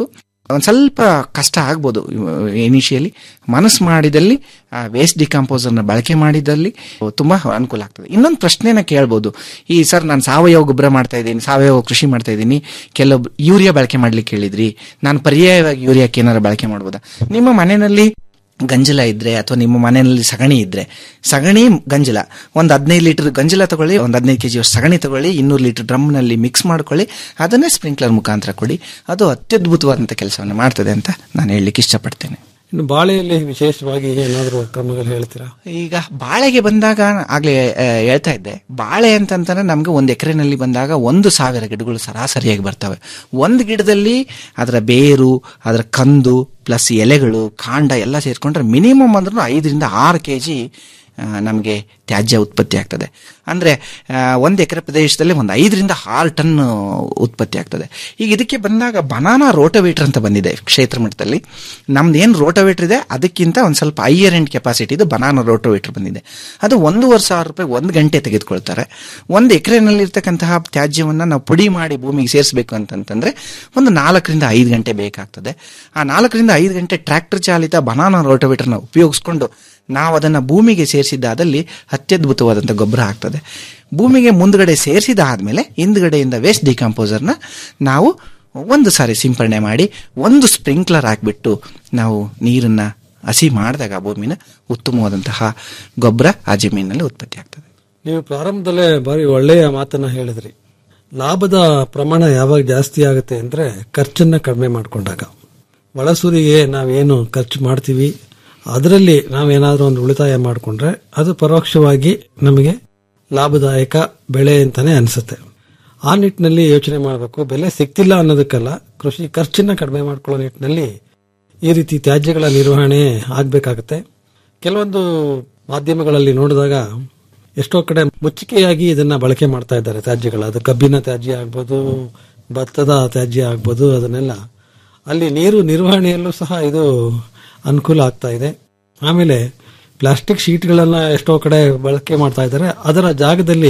ಒಂದ್ ಸ್ವಲ್ಪ ಕಷ್ಟ ಆಗ್ಬೋದು ಇನಿಷಿಯಲಿ ಮನಸ್ಸು ಮಾಡಿದಲ್ಲಿ ವೇಸ್ಟ್ ಡಿಕಂಪೋಸರ್ನ ಬಳಕೆ ಮಾಡಿದಲ್ಲಿ ತುಂಬಾ ಅನುಕೂಲ ಆಗ್ತದೆ ಇನ್ನೊಂದು ಪ್ರಶ್ನೆನ ಕೇಳ್ಬೋದು ಈ ಸರ್ ನಾನು ಸಾವಯವ ಗೊಬ್ಬರ ಮಾಡ್ತಾ ಇದ್ದೀನಿ ಸಾವಯವ ಕೃಷಿ ಮಾಡ್ತಾ ಇದ್ದೀನಿ ಕೆಲವೊಬ್ರು ಯೂರಿಯಾ ಬಳಕೆ ಮಾಡ್ಲಿಕ್ಕೆ ಹೇಳಿದ್ರಿ ನಾನು ಪರ್ಯಾಯವಾಗಿ ಯೂರಿಯಾಕ್ಕೆ ಏನಾರು ಬಳಕೆ ಮಾಡ್ಬೋದಾ ನಿಮ್ಮ ಮನೆಯಲ್ಲಿ ಗಂಜಲ ಇದ್ರೆ ಅಥವಾ ನಿಮ್ಮ ಮನೆಯಲ್ಲಿ ಸಗಣಿ ಇದ್ರೆ ಸಗಣಿ ಗಂಜಲ ಒಂದು ಹದಿನೈದು ಲೀಟರ್ ಗಂಜಲ ತಗೊಳ್ಳಿ ಒಂದು ಹದಿನೈದು ಕೆಜಿ ಸಗಣಿ ತಗೊಳ್ಳಿ ಇನ್ನೂರು ಲೀಟರ್ ಡ್ರಮ್ನಲ್ಲಿ ಮಿಕ್ಸ್ ಮಾಡ್ಕೊಳ್ಳಿ ಅದನ್ನೇ ಸ್ಪ್ರಿಂಕ್ಲರ್ ಮುಖಾಂತರ ಕೊಡಿ ಅದು ಅತ್ಯದ್ಭುತವಾದಂಥ ಕೆಲಸವನ್ನು ಮಾಡ್ತದೆ ಅಂತ ನಾನು ಹೇಳಲಿಕ್ಕೆ ಇಷ್ಟಪಡ್ತೇನೆ ಇನ್ನು ಬಾಳೆಯಲ್ಲಿ ವಿಶೇಷವಾಗಿ ಏನಾದರೂ ಕ್ರಮಗಳು ಹೇಳ್ತೀರಾ ಈಗ ಬಾಳೆಗೆ ಬಂದಾಗ ಆಗ್ಲೇ ಆ, ಹೇಳ್ತಾ ಇದ್ದೆ ಬಾಳೆ ಅಂತಂತಂದ್ರೆ ನಮ್ಗೆ ಒಂದು ಎಕರೆನಲ್ಲಿ ಬಂದಾಗ ಒಂದು ಸಾವಿರ ಗಿಡಗಳು ಸರಾಸರಿಯಾಗಿ ಬರ್ತವೆ ಒಂದು ಗಿಡದಲ್ಲಿ ಅದರ ಬೇರು ಅದರ ಕಂದು ಪ್ಲಸ್ ಎಲೆಗಳು ಕಾಂಡ ಎಲ್ಲ ಸೇರ್ಕೊಂಡ್ರೆ ಮಿನಿಮಮ್ ಅಂದ್ರೂ ಐದರಿಂದ ಆರು ಕೆ ಜಿ ನಮಗೆ ತ್ಯಾಜ್ಯ ಉತ್ಪತ್ತಿ ಆಗ್ತದೆ ಅಂದರೆ ಒಂದು ಎಕರೆ ಪ್ರದೇಶದಲ್ಲಿ ಒಂದು ಐದರಿಂದ ಆರು ಟನ್ ಉತ್ಪತ್ತಿ ಆಗ್ತದೆ ಈಗ ಇದಕ್ಕೆ ಬಂದಾಗ ಬನಾನಾ ರೋಟೋವೇಟರ್ ಅಂತ ಬಂದಿದೆ ಕ್ಷೇತ್ರ ಮಟ್ಟದಲ್ಲಿ ನಮ್ದು ಏನು ರೋಟೋವೇಟರ್ ಇದೆ ಅದಕ್ಕಿಂತ ಒಂದು ಸ್ವಲ್ಪ ಹೈಯರ್ ಎಂಡ್ ಕೆಪಾಸಿಟಿ ಇದು ಬನಾನಾ ರೋಟೋವೇಟರ್ ಬಂದಿದೆ ಅದು ಒಂದೂವರೆ ಸಾವಿರ ರೂಪಾಯಿ ಒಂದು ಗಂಟೆ ತೆಗೆದುಕೊಳ್ತಾರೆ ಒಂದು ಎಕರೆನಲ್ಲಿ ಇರ್ತಕ್ಕಂತಹ ತ್ಯಾಜ್ಯವನ್ನು ನಾವು ಪುಡಿ ಮಾಡಿ ಭೂಮಿಗೆ ಸೇರಿಸಬೇಕು ಅಂತಂತಂದ್ರೆ ಒಂದು ನಾಲ್ಕರಿಂದ ಐದು ಗಂಟೆ ಬೇಕಾಗ್ತದೆ ಆ ನಾಲ್ಕರಿಂದ ಐದು ಗಂಟೆ ಟ್ರ್ಯಾಕ್ಟರ್ ಚಾಲಿತ ಬನಾನಾ ರೋಟೋವೇಟರ್ನ ಉಪಯೋಗಿಸ್ಕೊಂಡು ನಾವು ಅದನ್ನು ಭೂಮಿಗೆ ಸೇರಿಸಿದ್ದಾದಲ್ಲಿ ಅತ್ಯದ್ಭುತವಾದಂಥ ಗೊಬ್ಬರ ಆಗ್ತದೆ ಭೂಮಿಗೆ ಮುಂದ್ಗಡೆ ಸೇರಿಸಿದಾದ್ಮೇಲೆ ಹಿಂದ್ಗಡೆಯಿಂದ ವೇಸ್ಟ್ ಡಿಕಂಪೋಸರ್ನ ನಾವು ಒಂದು ಸಾರಿ ಸಿಂಪರಣೆ ಮಾಡಿ ಒಂದು ಸ್ಪ್ರಿಂಕ್ಲರ್ ಹಾಕ್ಬಿಟ್ಟು ನಾವು ನೀರನ್ನ ಹಸಿ ಮಾಡಿದಾಗ ಆ ಭೂಮಿನ ಉತ್ತಮವಾದಂತಹ ಗೊಬ್ಬರ ಆ ಜಮೀನಿನಲ್ಲಿ ಉತ್ಪತ್ತಿ ಆಗ್ತದೆ ನೀವು ಪ್ರಾರಂಭದಲ್ಲೇ ಬಾರಿ ಒಳ್ಳೆಯ ಮಾತನ್ನ ಹೇಳಿದ್ರಿ ಲಾಭದ ಪ್ರಮಾಣ ಯಾವಾಗ ಜಾಸ್ತಿ ಆಗುತ್ತೆ ಅಂದ್ರೆ ಖರ್ಚನ್ನ ಕಡಿಮೆ ಮಾಡಿಕೊಂಡಾಗ ಒಳಸೂರಿಗೆ ನಾವೇನು ಖರ್ಚು ಮಾಡ್ತೀವಿ ಅದರಲ್ಲಿ ನಾವೇನಾದ್ರೂ ಒಂದು ಉಳಿತಾಯ ಮಾಡಿಕೊಂಡ್ರೆ ಅದು ಪರೋಕ್ಷವಾಗಿ ನಮಗೆ ಲಾಭದಾಯಕ ಬೆಳೆ ಅಂತಾನೆ ಅನಿಸುತ್ತೆ ಆ ನಿಟ್ಟಿನಲ್ಲಿ ಯೋಚನೆ ಮಾಡಬೇಕು ಬೆಲೆ ಸಿಗ್ತಿಲ್ಲ ಅನ್ನೋದಕ್ಕಲ್ಲ ಕೃಷಿ ಖರ್ಚನ್ನ ಕಡಿಮೆ ಮಾಡ್ಕೊಳ್ಳೋ ನಿಟ್ಟಿನಲ್ಲಿ ಈ ರೀತಿ ತ್ಯಾಜ್ಯಗಳ ನಿರ್ವಹಣೆ ಆಗಬೇಕಾಗುತ್ತೆ ಕೆಲವೊಂದು ಮಾಧ್ಯಮಗಳಲ್ಲಿ ನೋಡಿದಾಗ ಎಷ್ಟೋ ಕಡೆ ಮುಚ್ಚಿಕೆಯಾಗಿ ಇದನ್ನ ಬಳಕೆ ಮಾಡ್ತಾ ಇದ್ದಾರೆ ತ್ಯಾಜ್ಯಗಳು ಅದು ಕಬ್ಬಿನ ತ್ಯಾಜ್ಯ ಆಗ್ಬೋದು ಭತ್ತದ ತ್ಯಾಜ್ಯ ಆಗ್ಬೋದು ಅದನ್ನೆಲ್ಲ ಅಲ್ಲಿ ನೀರು ನಿರ್ವಹಣೆಯಲ್ಲೂ ಸಹ ಇದು ಅನುಕೂಲ ಆಗ್ತಾ ಇದೆ ಆಮೇಲೆ ಪ್ಲಾಸ್ಟಿಕ್ ಶೀಟ್ಗಳನ್ನ ಎಷ್ಟೋ ಕಡೆ ಬಳಕೆ ಮಾಡ್ತಾ ಇದ್ದಾರೆ ಅದರ ಜಾಗದಲ್ಲಿ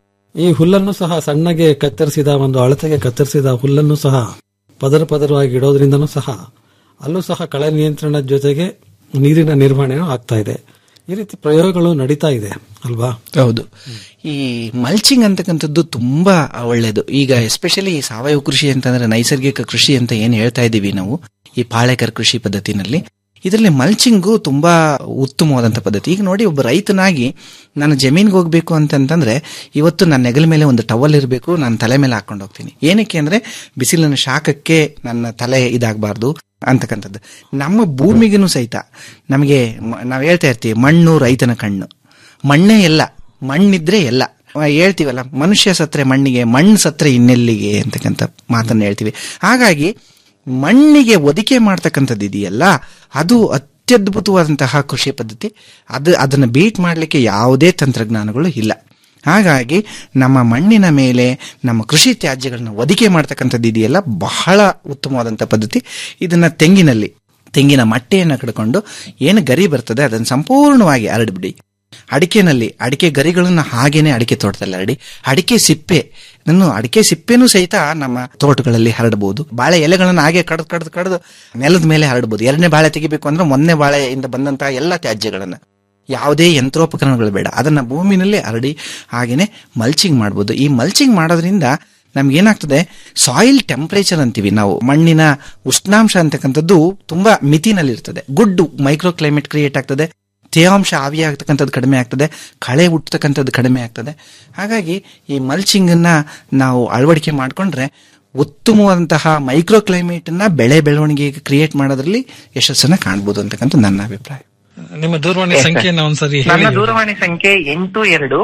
ಈ ಹುಲ್ಲನ್ನು ಸಹ ಸಣ್ಣಗೆ ಕತ್ತರಿಸಿದ ಒಂದು ಅಳತೆಗೆ ಕತ್ತರಿಸಿದ ಹುಲ್ಲನ್ನು ಸಹ ಪದರ ಪದರವಾಗಿ ಇಡೋದ್ರಿಂದನೂ ಸಹ ಅಲ್ಲೂ ಸಹ ಕಳೆ ನಿಯಂತ್ರಣದ ಜೊತೆಗೆ ನೀರಿನ ನಿರ್ವಹಣೆಯೂ ಆಗ್ತಾ ಇದೆ ಈ ರೀತಿ ಪ್ರಯೋಗಗಳು ನಡೀತಾ ಇದೆ ಅಲ್ವಾ ಹೌದು ಈ ಮಲ್ಚಿಂಗ್ ಅಂತಕ್ಕಂಥದ್ದು ತುಂಬಾ ಒಳ್ಳೇದು ಈಗ ಎಸ್ಪೆಷಲಿ ಸಾವಯವ ಕೃಷಿ ಅಂತಂದ್ರೆ ನೈಸರ್ಗಿಕ ಕೃಷಿ ಅಂತ ಏನ್ ಹೇಳ್ತಾ ಇದ್ದೀವಿ ನಾವು ಈ ಪಾಳೆಕರ್ ಕೃಷಿ ಪದ್ಧತಿನಲ್ಲಿ ಇದರಲ್ಲಿ ಮಲ್ಚಿಂಗು ತುಂಬಾ ಉತ್ತಮವಾದಂಥ ಪದ್ಧತಿ ಈಗ ನೋಡಿ ಒಬ್ಬ ರೈತನಾಗಿ ನಾನು ಜಮೀನ್ಗೆ ಹೋಗ್ಬೇಕು ಅಂತಂತಂದ್ರೆ ಇವತ್ತು ನನ್ನ ನೆಗಲ ಮೇಲೆ ಒಂದು ಟವಲ್ ಇರಬೇಕು ನಾನು ತಲೆ ಮೇಲೆ ಹಾಕೊಂಡು ಹೋಗ್ತೀನಿ ಏನಕ್ಕೆ ಅಂದ್ರೆ ಬಿಸಿಲಿನ ಶಾಖಕ್ಕೆ ನನ್ನ ತಲೆ ಇದಾಗಬಾರ್ದು ಅಂತಕ್ಕಂಥದ್ದು ನಮ್ಮ ಭೂಮಿಗೂ ಸಹಿತ ನಮಗೆ ನಾವು ಹೇಳ್ತಾ ಇರ್ತೀವಿ ಮಣ್ಣು ರೈತನ ಕಣ್ಣು ಮಣ್ಣೇ ಎಲ್ಲ ಮಣ್ಣಿದ್ರೆ ಎಲ್ಲ ಹೇಳ್ತೀವಲ್ಲ ಮನುಷ್ಯ ಸತ್ರೆ ಮಣ್ಣಿಗೆ ಮಣ್ಣು ಸತ್ರೆ ಇನ್ನೆಲ್ಲಿಗೆ ಅಂತಕ್ಕಂಥ ಮಾತನ್ನ ಹೇಳ್ತೀವಿ ಹಾಗಾಗಿ ಮಣ್ಣಿಗೆ ಒದಿಕೆ ಮಾಡ್ತಕ್ಕಂಥದ್ದು ಇದೆಯಲ್ಲ ಅದು ಅತ್ಯದ್ಭುತವಾದಂತಹ ಕೃಷಿ ಪದ್ಧತಿ ಅದು ಅದನ್ನು ಬೀಟ್ ಮಾಡಲಿಕ್ಕೆ ಯಾವುದೇ ತಂತ್ರಜ್ಞಾನಗಳು ಇಲ್ಲ ಹಾಗಾಗಿ ನಮ್ಮ ಮಣ್ಣಿನ ಮೇಲೆ ನಮ್ಮ ಕೃಷಿ ತ್ಯಾಜ್ಯಗಳನ್ನ ಒದಿಕೆ ಮಾಡ್ತಕ್ಕಂಥದ್ದು ಇದೆಯಲ್ಲ ಬಹಳ ಉತ್ತಮವಾದಂಥ ಪದ್ಧತಿ ಇದನ್ನ ತೆಂಗಿನಲ್ಲಿ ತೆಂಗಿನ ಮಟ್ಟೆಯನ್ನು ಕಡ್ಕೊಂಡು ಏನು ಗರಿ ಬರ್ತದೆ ಅದನ್ನು ಸಂಪೂರ್ಣವಾಗಿ ಹರಡ್ಬಿಡಿ ಅಡಿಕೆನಲ್ಲಿ ಅಡಿಕೆ ಗರಿಗಳನ್ನ ಹಾಗೇನೆ ಅಡಿಕೆ ತೋಟದಲ್ಲಿ ಹರಡಿ ಅಡಿಕೆ ಸಿಪ್ಪೆ ಇದನ್ನು ಅಡಿಕೆ ಸಿಪ್ಪೆನೂ ಸಹಿತ ನಮ್ಮ ತೋಟಗಳಲ್ಲಿ ಹರಡಬಹುದು ಬಾಳೆ ಎಲೆಗಳನ್ನು ಹಾಗೆ ಕಡ್ದು ಕಡ್ದು ಕಡ್ದು ನೆಲದ ಮೇಲೆ ಹರಡಬಹುದು ಎರಡನೇ ಬಾಳೆ ತೆಗಿಬೇಕು ಅಂದ್ರೆ ಮೊನ್ನೆ ಬಾಳೆಯಿಂದ ಬಂದಂತಹ ಎಲ್ಲ ತ್ಯಾಜ್ಯಗಳನ್ನ ಯಾವುದೇ ಯಂತ್ರೋಪಕರಣಗಳು ಬೇಡ ಅದನ್ನ ಭೂಮಿನಲ್ಲಿ ಹರಡಿ ಹಾಗೇನೆ ಮಲ್ಚಿಂಗ್ ಮಾಡ್ಬೋದು ಈ ಮಲ್ಚಿಂಗ್ ಮಾಡೋದ್ರಿಂದ ನಮ್ಗೆ ಏನಾಗ್ತದೆ ಸಾಯಿಲ್ ಟೆಂಪರೇಚರ್ ಅಂತೀವಿ ನಾವು ಮಣ್ಣಿನ ಉಷ್ಣಾಂಶ ಅಂತಕ್ಕಂಥದ್ದು ತುಂಬಾ ಮಿತಿನಲ್ಲಿರ್ತದೆ ಗುಡ್ ಮೈಕ್ರೋ ಕ್ಲೈಮೇಟ್ ಕ್ರಿಯೇಟ್ ಆಗ್ತದೆ ತೇವಾಂಶ ಆವಿಯಾಗ್ತಕ್ಕಂಥದ್ದು ಕಡಿಮೆ ಆಗ್ತದೆ ಕಳೆ ಹುಟ್ಟತಕ್ಕಂಥದ್ದು ಕಡಿಮೆ ಆಗ್ತದೆ ಹಾಗಾಗಿ ಈ ಮಲ್ಚಿಂಗ್ ಅನ್ನ ನಾವು ಅಳವಡಿಕೆ ಮಾಡಿಕೊಂಡ್ರೆ ಉತ್ತಮವಾದಂತಹ ಮೈಕ್ರೋ ಕ್ಲೈಮೇಟ್ ಅನ್ನ ಬೆಳೆ ಬೆಳವಣಿಗೆಗೆ ಕ್ರಿಯೇಟ್ ಮಾಡೋದ್ರಲ್ಲಿ ಯಶಸ್ಸನ್ನ ಕಾಣ್ಬೋದು ಅಂತಕ್ಕಂಥ ನನ್ನ ಅಭಿಪ್ರಾಯ ನಿಮ್ಮ ದೂರವಾಣಿ ಸಂಖ್ಯೆನ ಒಂದ್ಸರಿ ನನ್ನ ದೂರವಾಣಿ ಸಂಖ್ಯೆ ಎಂಟು ಎರಡು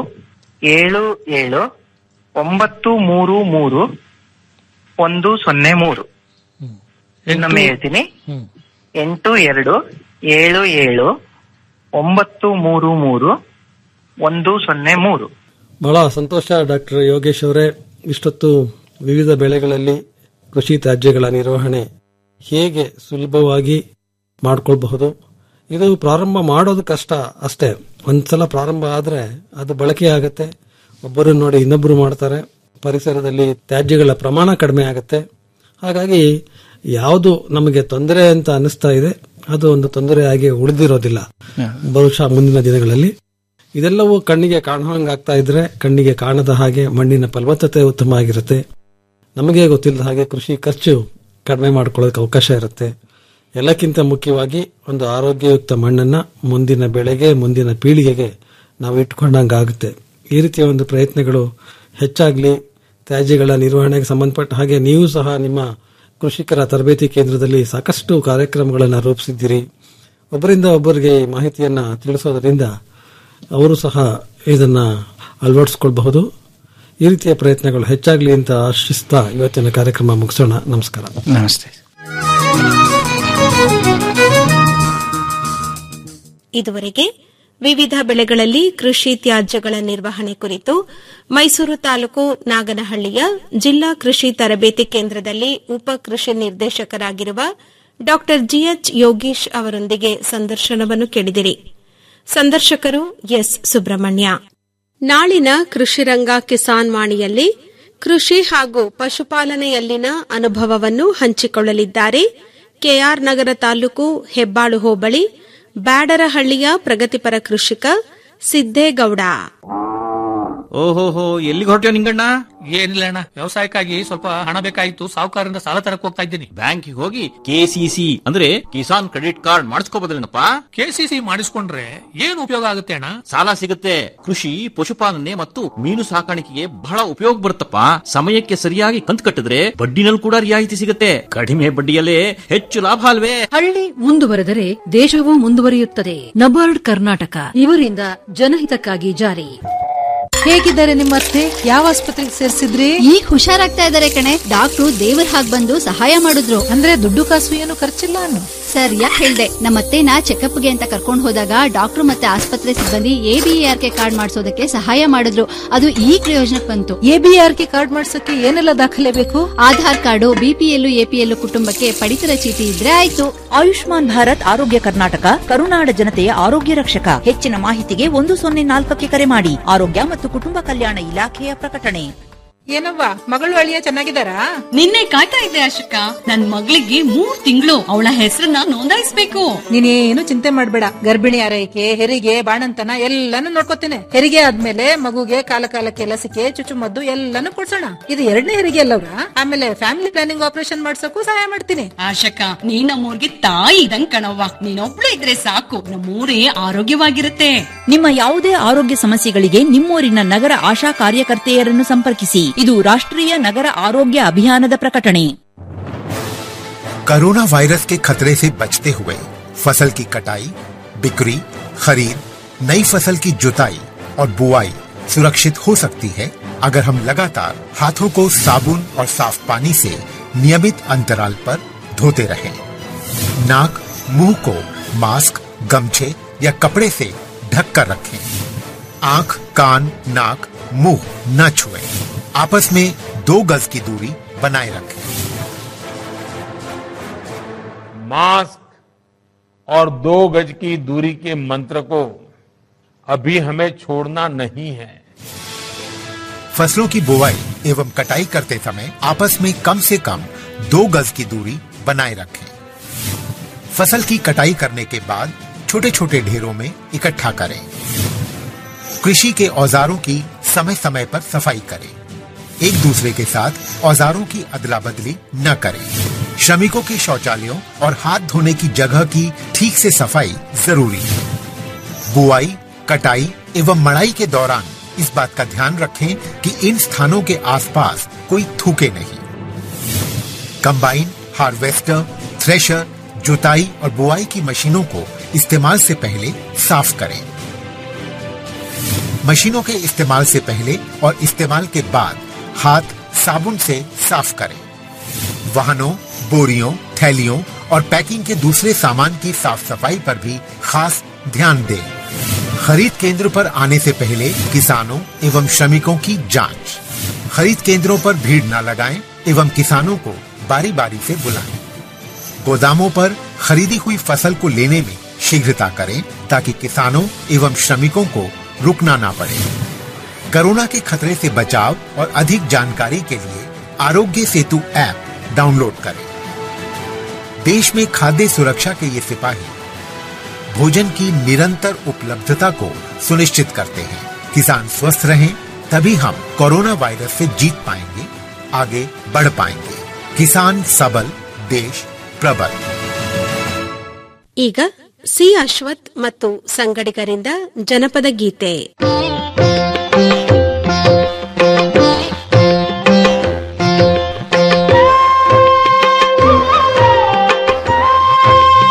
ಏಳು ಏಳು ಒಂಬತ್ತು ಮೂರು ಮೂರು ಒಂದು ಸೊನ್ನೆ ಮೂರು ಇನ್ನೊಮ್ಮೆ ಹೇಳ್ತೀನಿ ಎಂಟು ಎರಡು ಏಳು ಏಳು ಒಂಬತ್ತು ಮೂರು ಮೂರು ಒಂದು ಸೊನ್ನೆ ಮೂರು ಬಹಳ ಸಂತೋಷ ಡಾಕ್ಟರ್ ಯೋಗೇಶ್ ಅವರೇ ಇಷ್ಟೊತ್ತು ವಿವಿಧ ಬೆಳೆಗಳಲ್ಲಿ ಕೃಷಿ ತ್ಯಾಜ್ಯಗಳ ನಿರ್ವಹಣೆ ಹೇಗೆ ಸುಲಭವಾಗಿ ಮಾಡ್ಕೊಳ್ಬಹುದು ಇದು ಪ್ರಾರಂಭ ಮಾಡೋದು ಕಷ್ಟ ಅಷ್ಟೇ ಒಂದ್ಸಲ ಪ್ರಾರಂಭ ಆದ್ರೆ ಅದು ಬಳಕೆ ಆಗತ್ತೆ ಒಬ್ಬರು ನೋಡಿ ಇನ್ನೊಬ್ಬರು ಮಾಡ್ತಾರೆ ಪರಿಸರದಲ್ಲಿ ತ್ಯಾಜ್ಯಗಳ ಪ್ರಮಾಣ ಕಡಿಮೆ ಆಗುತ್ತೆ ಹಾಗಾಗಿ ಯಾವುದು ನಮಗೆ ತೊಂದರೆ ಅಂತ ಅನಿಸ್ತಾ ಇದೆ ಅದು ಒಂದು ತೊಂದರೆಯಾಗಿ ಉಳಿದಿರೋದಿಲ್ಲ ಬಹುಶಃ ಮುಂದಿನ ದಿನಗಳಲ್ಲಿ ಇದೆಲ್ಲವೂ ಕಣ್ಣಿಗೆ ಕಾಣುವಂಗಾಗ್ತಾ ಇದ್ರೆ ಕಣ್ಣಿಗೆ ಕಾಣದ ಹಾಗೆ ಮಣ್ಣಿನ ಫಲವತ್ತತೆ ಉತ್ತಮ ಆಗಿರುತ್ತೆ ನಮಗೆ ಗೊತ್ತಿಲ್ಲದ ಹಾಗೆ ಕೃಷಿ ಖರ್ಚು ಕಡಿಮೆ ಮಾಡ್ಕೊಳ್ಳೋದಕ್ಕೆ ಅವಕಾಶ ಇರುತ್ತೆ ಎಲ್ಲಕ್ಕಿಂತ ಮುಖ್ಯವಾಗಿ ಒಂದು ಆರೋಗ್ಯಯುಕ್ತ ಮಣ್ಣನ್ನ ಮುಂದಿನ ಬೆಳೆಗೆ ಮುಂದಿನ ಪೀಳಿಗೆಗೆ ನಾವು ಇಟ್ಕೊಂಡಂಗಾಗುತ್ತೆ ಈ ರೀತಿಯ ಒಂದು ಪ್ರಯತ್ನಗಳು ಹೆಚ್ಚಾಗ್ಲಿ ತ್ಯಾಜ್ಯಗಳ ನಿರ್ವಹಣೆಗೆ ಸಂಬಂಧಪಟ್ಟ ಹಾಗೆ ನೀವು ಸಹ ನಿಮ್ಮ ಕೃಷಿಕರ ತರಬೇತಿ ಕೇಂದ್ರದಲ್ಲಿ ಸಾಕಷ್ಟು ಕಾರ್ಯಕ್ರಮಗಳನ್ನು ರೂಪಿಸಿದ್ದೀರಿ ಒಬ್ಬರಿಂದ ಒಬ್ಬರಿಗೆ ಈ ಮಾಹಿತಿಯನ್ನ ತಿಳಿಸೋದರಿಂದ ಅವರು ಸಹ ಇದನ್ನ ಅಳವಡಿಸ್ಕೊಳ್ಬಹುದು ಈ ರೀತಿಯ ಪ್ರಯತ್ನಗಳು ಹೆಚ್ಚಾಗ್ಲಿ ಅಂತ ಆಶಿಸ್ತಾ ಇವತ್ತಿನ ಕಾರ್ಯಕ್ರಮ ಮುಗಿಸೋಣ ನಮಸ್ಕಾರ ನಮಸ್ತೆ ಇದುವರೆಗೆ ವಿವಿಧ ಬೆಳೆಗಳಲ್ಲಿ ಕೃಷಿ ತ್ಯಾಜ್ಯಗಳ ನಿರ್ವಹಣೆ ಕುರಿತು ಮೈಸೂರು ತಾಲೂಕು ನಾಗನಹಳ್ಳಿಯ ಜಿಲ್ಲಾ ಕೃಷಿ ತರಬೇತಿ ಕೇಂದ್ರದಲ್ಲಿ ಉಪ ಕೃಷಿ ನಿರ್ದೇಶಕರಾಗಿರುವ ಡಾ ಜಿಎಚ್ ಯೋಗೀಶ್ ಅವರೊಂದಿಗೆ ಸಂದರ್ಶನವನ್ನು ಕೇಳಿದಿರಿ ಸಂದರ್ಶಕರು ಎಸ್ ಸುಬ್ರಹ್ಮಣ್ಯ ನಾಳಿನ ಕೃಷಿರಂಗ ಕಿಸಾನ್ ವಾಣಿಯಲ್ಲಿ ಕೃಷಿ ಹಾಗೂ ಪಶುಪಾಲನೆಯಲ್ಲಿನ ಅನುಭವವನ್ನು ಹಂಚಿಕೊಳ್ಳಲಿದ್ದಾರೆ ಕೆಆರ್ ನಗರ ತಾಲೂಕು ಹೆಬ್ಬಾಳು ಹೋಬಳಿ ಬ್ಯಾಡರಹಳ್ಳಿಯ ಪ್ರಗತಿಪರ ಕೃಷಿಕ ಸಿದ್ದೇಗೌಡ ಓಹೋಹೋ ಎಲ್ಲಿಗೆ ಹೊರಟ್ಯೋ ನಿಂಗಣ್ಣ ಏನಿಲ್ಲ ಅಣ್ಣ ವ್ಯವಸಾಯಕ್ಕಾಗಿ ಸ್ವಲ್ಪ ಹಣ ಬೇಕಾಗಿತ್ತು ಸಾಹುಕಾರರಿಂದ ಸಾಲ ತರಕ್ ಹೋಗ್ತಾ ಇದ್ದೀನಿ ಬ್ಯಾಂಕಿಗೆ ಹೋಗಿ ಕೆಸಿಸಿ ಅಂದ್ರೆ ಕಿಸಾನ್ ಕ್ರೆಡಿಟ್ ಕಾರ್ಡ್ ಮಾಡಿಸ್ಕೋಬೋದಲ್ಲೇನಪ್ಪ ಕೆಸಿಸಿ ಮಾಡಿಸ್ಕೊಂಡ್ರೆ ಏನ್ ಉಪಯೋಗ ಆಗುತ್ತೆ ಅಣ್ಣ ಸಾಲ ಸಿಗುತ್ತೆ ಕೃಷಿ ಪಶುಪಾಲನೆ ಮತ್ತು ಮೀನು ಸಾಕಾಣಿಕೆಗೆ ಬಹಳ ಉಪಯೋಗ ಬರುತ್ತಪ್ಪ ಸಮಯಕ್ಕೆ ಸರಿಯಾಗಿ ಕಂತು ಕಟ್ಟಿದ್ರೆ ಬಡ್ಡಿನಲ್ಲಿ ಕೂಡ ರಿಯಾಯಿತಿ ಸಿಗುತ್ತೆ ಕಡಿಮೆ ಬಡ್ಡಿಯಲ್ಲೇ ಹೆಚ್ಚು ಲಾಭ ಅಲ್ವೇ ಹಳ್ಳಿ ಮುಂದುವರೆದರೆ ದೇಶವೂ ಮುಂದುವರಿಯುತ್ತದೆ ನಬಾರ್ಡ್ ಕರ್ನಾಟಕ ಇವರಿಂದ ಜನಹಿತಕ್ಕಾಗಿ ಜಾರಿ ಹೇಗಿದ್ದಾರೆ ನಿಮ್ಮ ಅತ್ತೆ ಯಾವ ಆಸ್ಪತ್ರೆಗೆ ಸೇರಿಸಿದ್ರಿ ಈಗ ಹುಷಾರಾಗ್ತಾ ಇದಾರೆ ಕಣೆ ಡಾಕ್ಟ್ರು ದೇವರ ಹಾಗ್ ಬಂದು ಸಹಾಯ ಮಾಡಿದ್ರು ಅಂದ್ರೆ ದುಡ್ಡು ಕಾಸು ಏನು ಖರ್ಚಿಲ್ಲ ಅನ್ನು ಸರ್ ಯಾಕೆ ಹೇಳ್ದೆ ನಮ್ಮತ್ತೆನ ಚೆಕಪ್ಗೆ ಅಂತ ಕರ್ಕೊಂಡು ಹೋದಾಗ ಡಾಕ್ಟರ್ ಮತ್ತೆ ಆಸ್ಪತ್ರೆ ಸಿಬ್ಬಂದಿ ಎಬಿಆರ್ ಕೆ ಕಾರ್ಡ್ ಮಾಡಿಸೋದಕ್ಕೆ ಸಹಾಯ ಮಾಡಿದ್ರು ಅದು ಈ ಪ್ರಯೋಜನಕ್ಕೆ ಬಂತು ಎಬಿಆರ್ ಕೆ ಕಾರ್ಡ್ ಮಾಡ್ಸಕ್ಕೆ ಏನೆಲ್ಲ ದಾಖಲೆ ಬೇಕು ಆಧಾರ್ ಕಾರ್ಡು ಬಿಪಿಎಲ್ ಎಪಿಎಲ್ ಕುಟುಂಬಕ್ಕೆ ಪಡಿತರ ಚೀಟಿ ಇದ್ರೆ ಆಯ್ತು ಆಯುಷ್ಮಾನ್ ಭಾರತ್ ಆರೋಗ್ಯ ಕರ್ನಾಟಕ ಕರುನಾಡ ಜನತೆಯ ಆರೋಗ್ಯ ರಕ್ಷಕ ಹೆಚ್ಚಿನ ಮಾಹಿತಿಗೆ ಒಂದು ಸೊನ್ನೆ ನಾಲ್ಕಕ್ಕೆ ಕರೆ ಮಾಡಿ ಆರೋಗ್ಯ ಮತ್ತು ಕುಟುಂಬ ಕಲ್ಯಾಣ ಇಲಾಖೆಯ ಪ್ರಕಟಣೆ ಏನವ್ವ ಮಗಳು ಅಳಿಯ ಚೆನ್ನಾಗಿದ್ದಾರಾ ನಿನ್ನೆ ಕಾಯ್ತಾ ಇದ್ದೆ ಅಶೋಕ ನನ್ ಮಗಳಿಗೆ ಮೂರ್ ತಿಂಗಳು ಅವಳ ಹೆಸರನ್ನ ನೋಂದಾಯಿಸ್ಬೇಕು ನೀನೇನು ಚಿಂತೆ ಮಾಡ್ಬೇಡ ಗರ್ಭಿಣಿ ಆರೈಕೆ ಹೆರಿಗೆ ಬಾಣಂತನ ಎಲ್ಲಾನು ನೋಡ್ಕೋತೇನೆ ಹೆರಿಗೆ ಆದ್ಮೇಲೆ ಮಗುಗೆ ಕಾಲ ಕಾಲಕ್ಕೆ ಲಸಿಕೆ ಚುಚ್ಚುಮದ್ದು ಎಲ್ಲಾನು ಕೊಡ್ಸೋಣ ಇದು ಎರಡನೇ ಹೆರಿಗೆ ಅಲ್ಲವ್ರ ಆಮೇಲೆ ಫ್ಯಾಮಿಲಿ ಪ್ಲಾನಿಂಗ್ ಆಪರೇಷನ್ ಮಾಡ್ಸೋಕು ಸಹಾಯ ಮಾಡ್ತೀನಿ ಆಶಕ ನೀ ನಮ್ಮೂರ್ಗೆ ತಾಯಿ ಇದಂಗ್ ಕಣವ್ವ ನೀನೊಬ್ಳು ಇದ್ರೆ ಸಾಕು ನಮ್ಮೂರೇ ಆರೋಗ್ಯವಾಗಿರುತ್ತೆ ನಿಮ್ಮ ಯಾವುದೇ ಆರೋಗ್ಯ ಸಮಸ್ಯೆಗಳಿಗೆ ನಿಮ್ಮೂರಿನ ನಗರ ಆಶಾ ಕಾರ್ಯಕರ್ತೆಯರನ್ನು ಸಂಪರ್ಕಿಸಿ ಇದು ರಾಷ್ಟ್ರೀಯ ನಗರ ಆರೋಗ್ಯ ಅಭಿಯಾನದ ಪ್ರಕಟಣೆ कोरोना वायरस के खतरे से बचते हुए फसल की कटाई बिक्री खरीद नई फसल की जुताई और बुआई सुरक्षित हो सकती है अगर हम लगातार हाथों को साबुन और साफ पानी से नियमित अंतराल पर धोते रहें। नाक मुंह को मास्क गमछे या कपड़े से ढक कर रखें आंख कान नाक मुंह न छुएं। आपस में दो गज की दूरी बनाए रखें मास्क और दो गज की दूरी के मंत्र को अभी हमें छोड़ना नहीं है फसलों की बुवाई एवं कटाई करते समय आपस में कम से कम दो गज की दूरी बनाए रखें फसल की कटाई करने के बाद छोटे छोटे ढेरों में इकट्ठा करें कृषि के औजारों की समय समय पर सफाई करें एक दूसरे के साथ औजारों की अदला बदली न करें श्रमिकों के शौचालयों और हाथ धोने की जगह की ठीक से सफाई जरूरी है बुआई कटाई एवं मड़ाई के दौरान इस बात का ध्यान रखें कि इन स्थानों के आसपास कोई थूके नहीं कंबाइन हार्वेस्टर थ्रेशर जुताई और बुआई की मशीनों को इस्तेमाल से पहले साफ करें मशीनों के इस्तेमाल से पहले और इस्तेमाल के बाद हाथ साबुन से साफ करें वाहनों बोरियों थैलियों और पैकिंग के दूसरे सामान की साफ सफाई पर भी खास ध्यान दें खरीद केंद्र पर आने से पहले किसानों एवं श्रमिकों की जांच खरीद केंद्रों पर भीड़ न लगाएं एवं किसानों को बारी बारी से बुलाएं गोदामों पर खरीदी हुई फसल को लेने में शीघ्रता करें ताकि किसानों एवं श्रमिकों को रुकना ना पड़े कोरोना के खतरे से बचाव और अधिक जानकारी के लिए आरोग्य सेतु ऐप डाउनलोड करें देश में खाद्य सुरक्षा के ये सिपाही भोजन की निरंतर उपलब्धता को सुनिश्चित करते हैं किसान स्वस्थ रहें तभी हम कोरोना वायरस से जीत पाएंगे आगे बढ़ पाएंगे किसान सबल देश प्रबल ಈಗ ಸಿ ಅಶ್ವಥ್ ಮತ್ತು ಸಂಗಡಿಗರಿಂದ ಜನಪದ ಗೀತೆ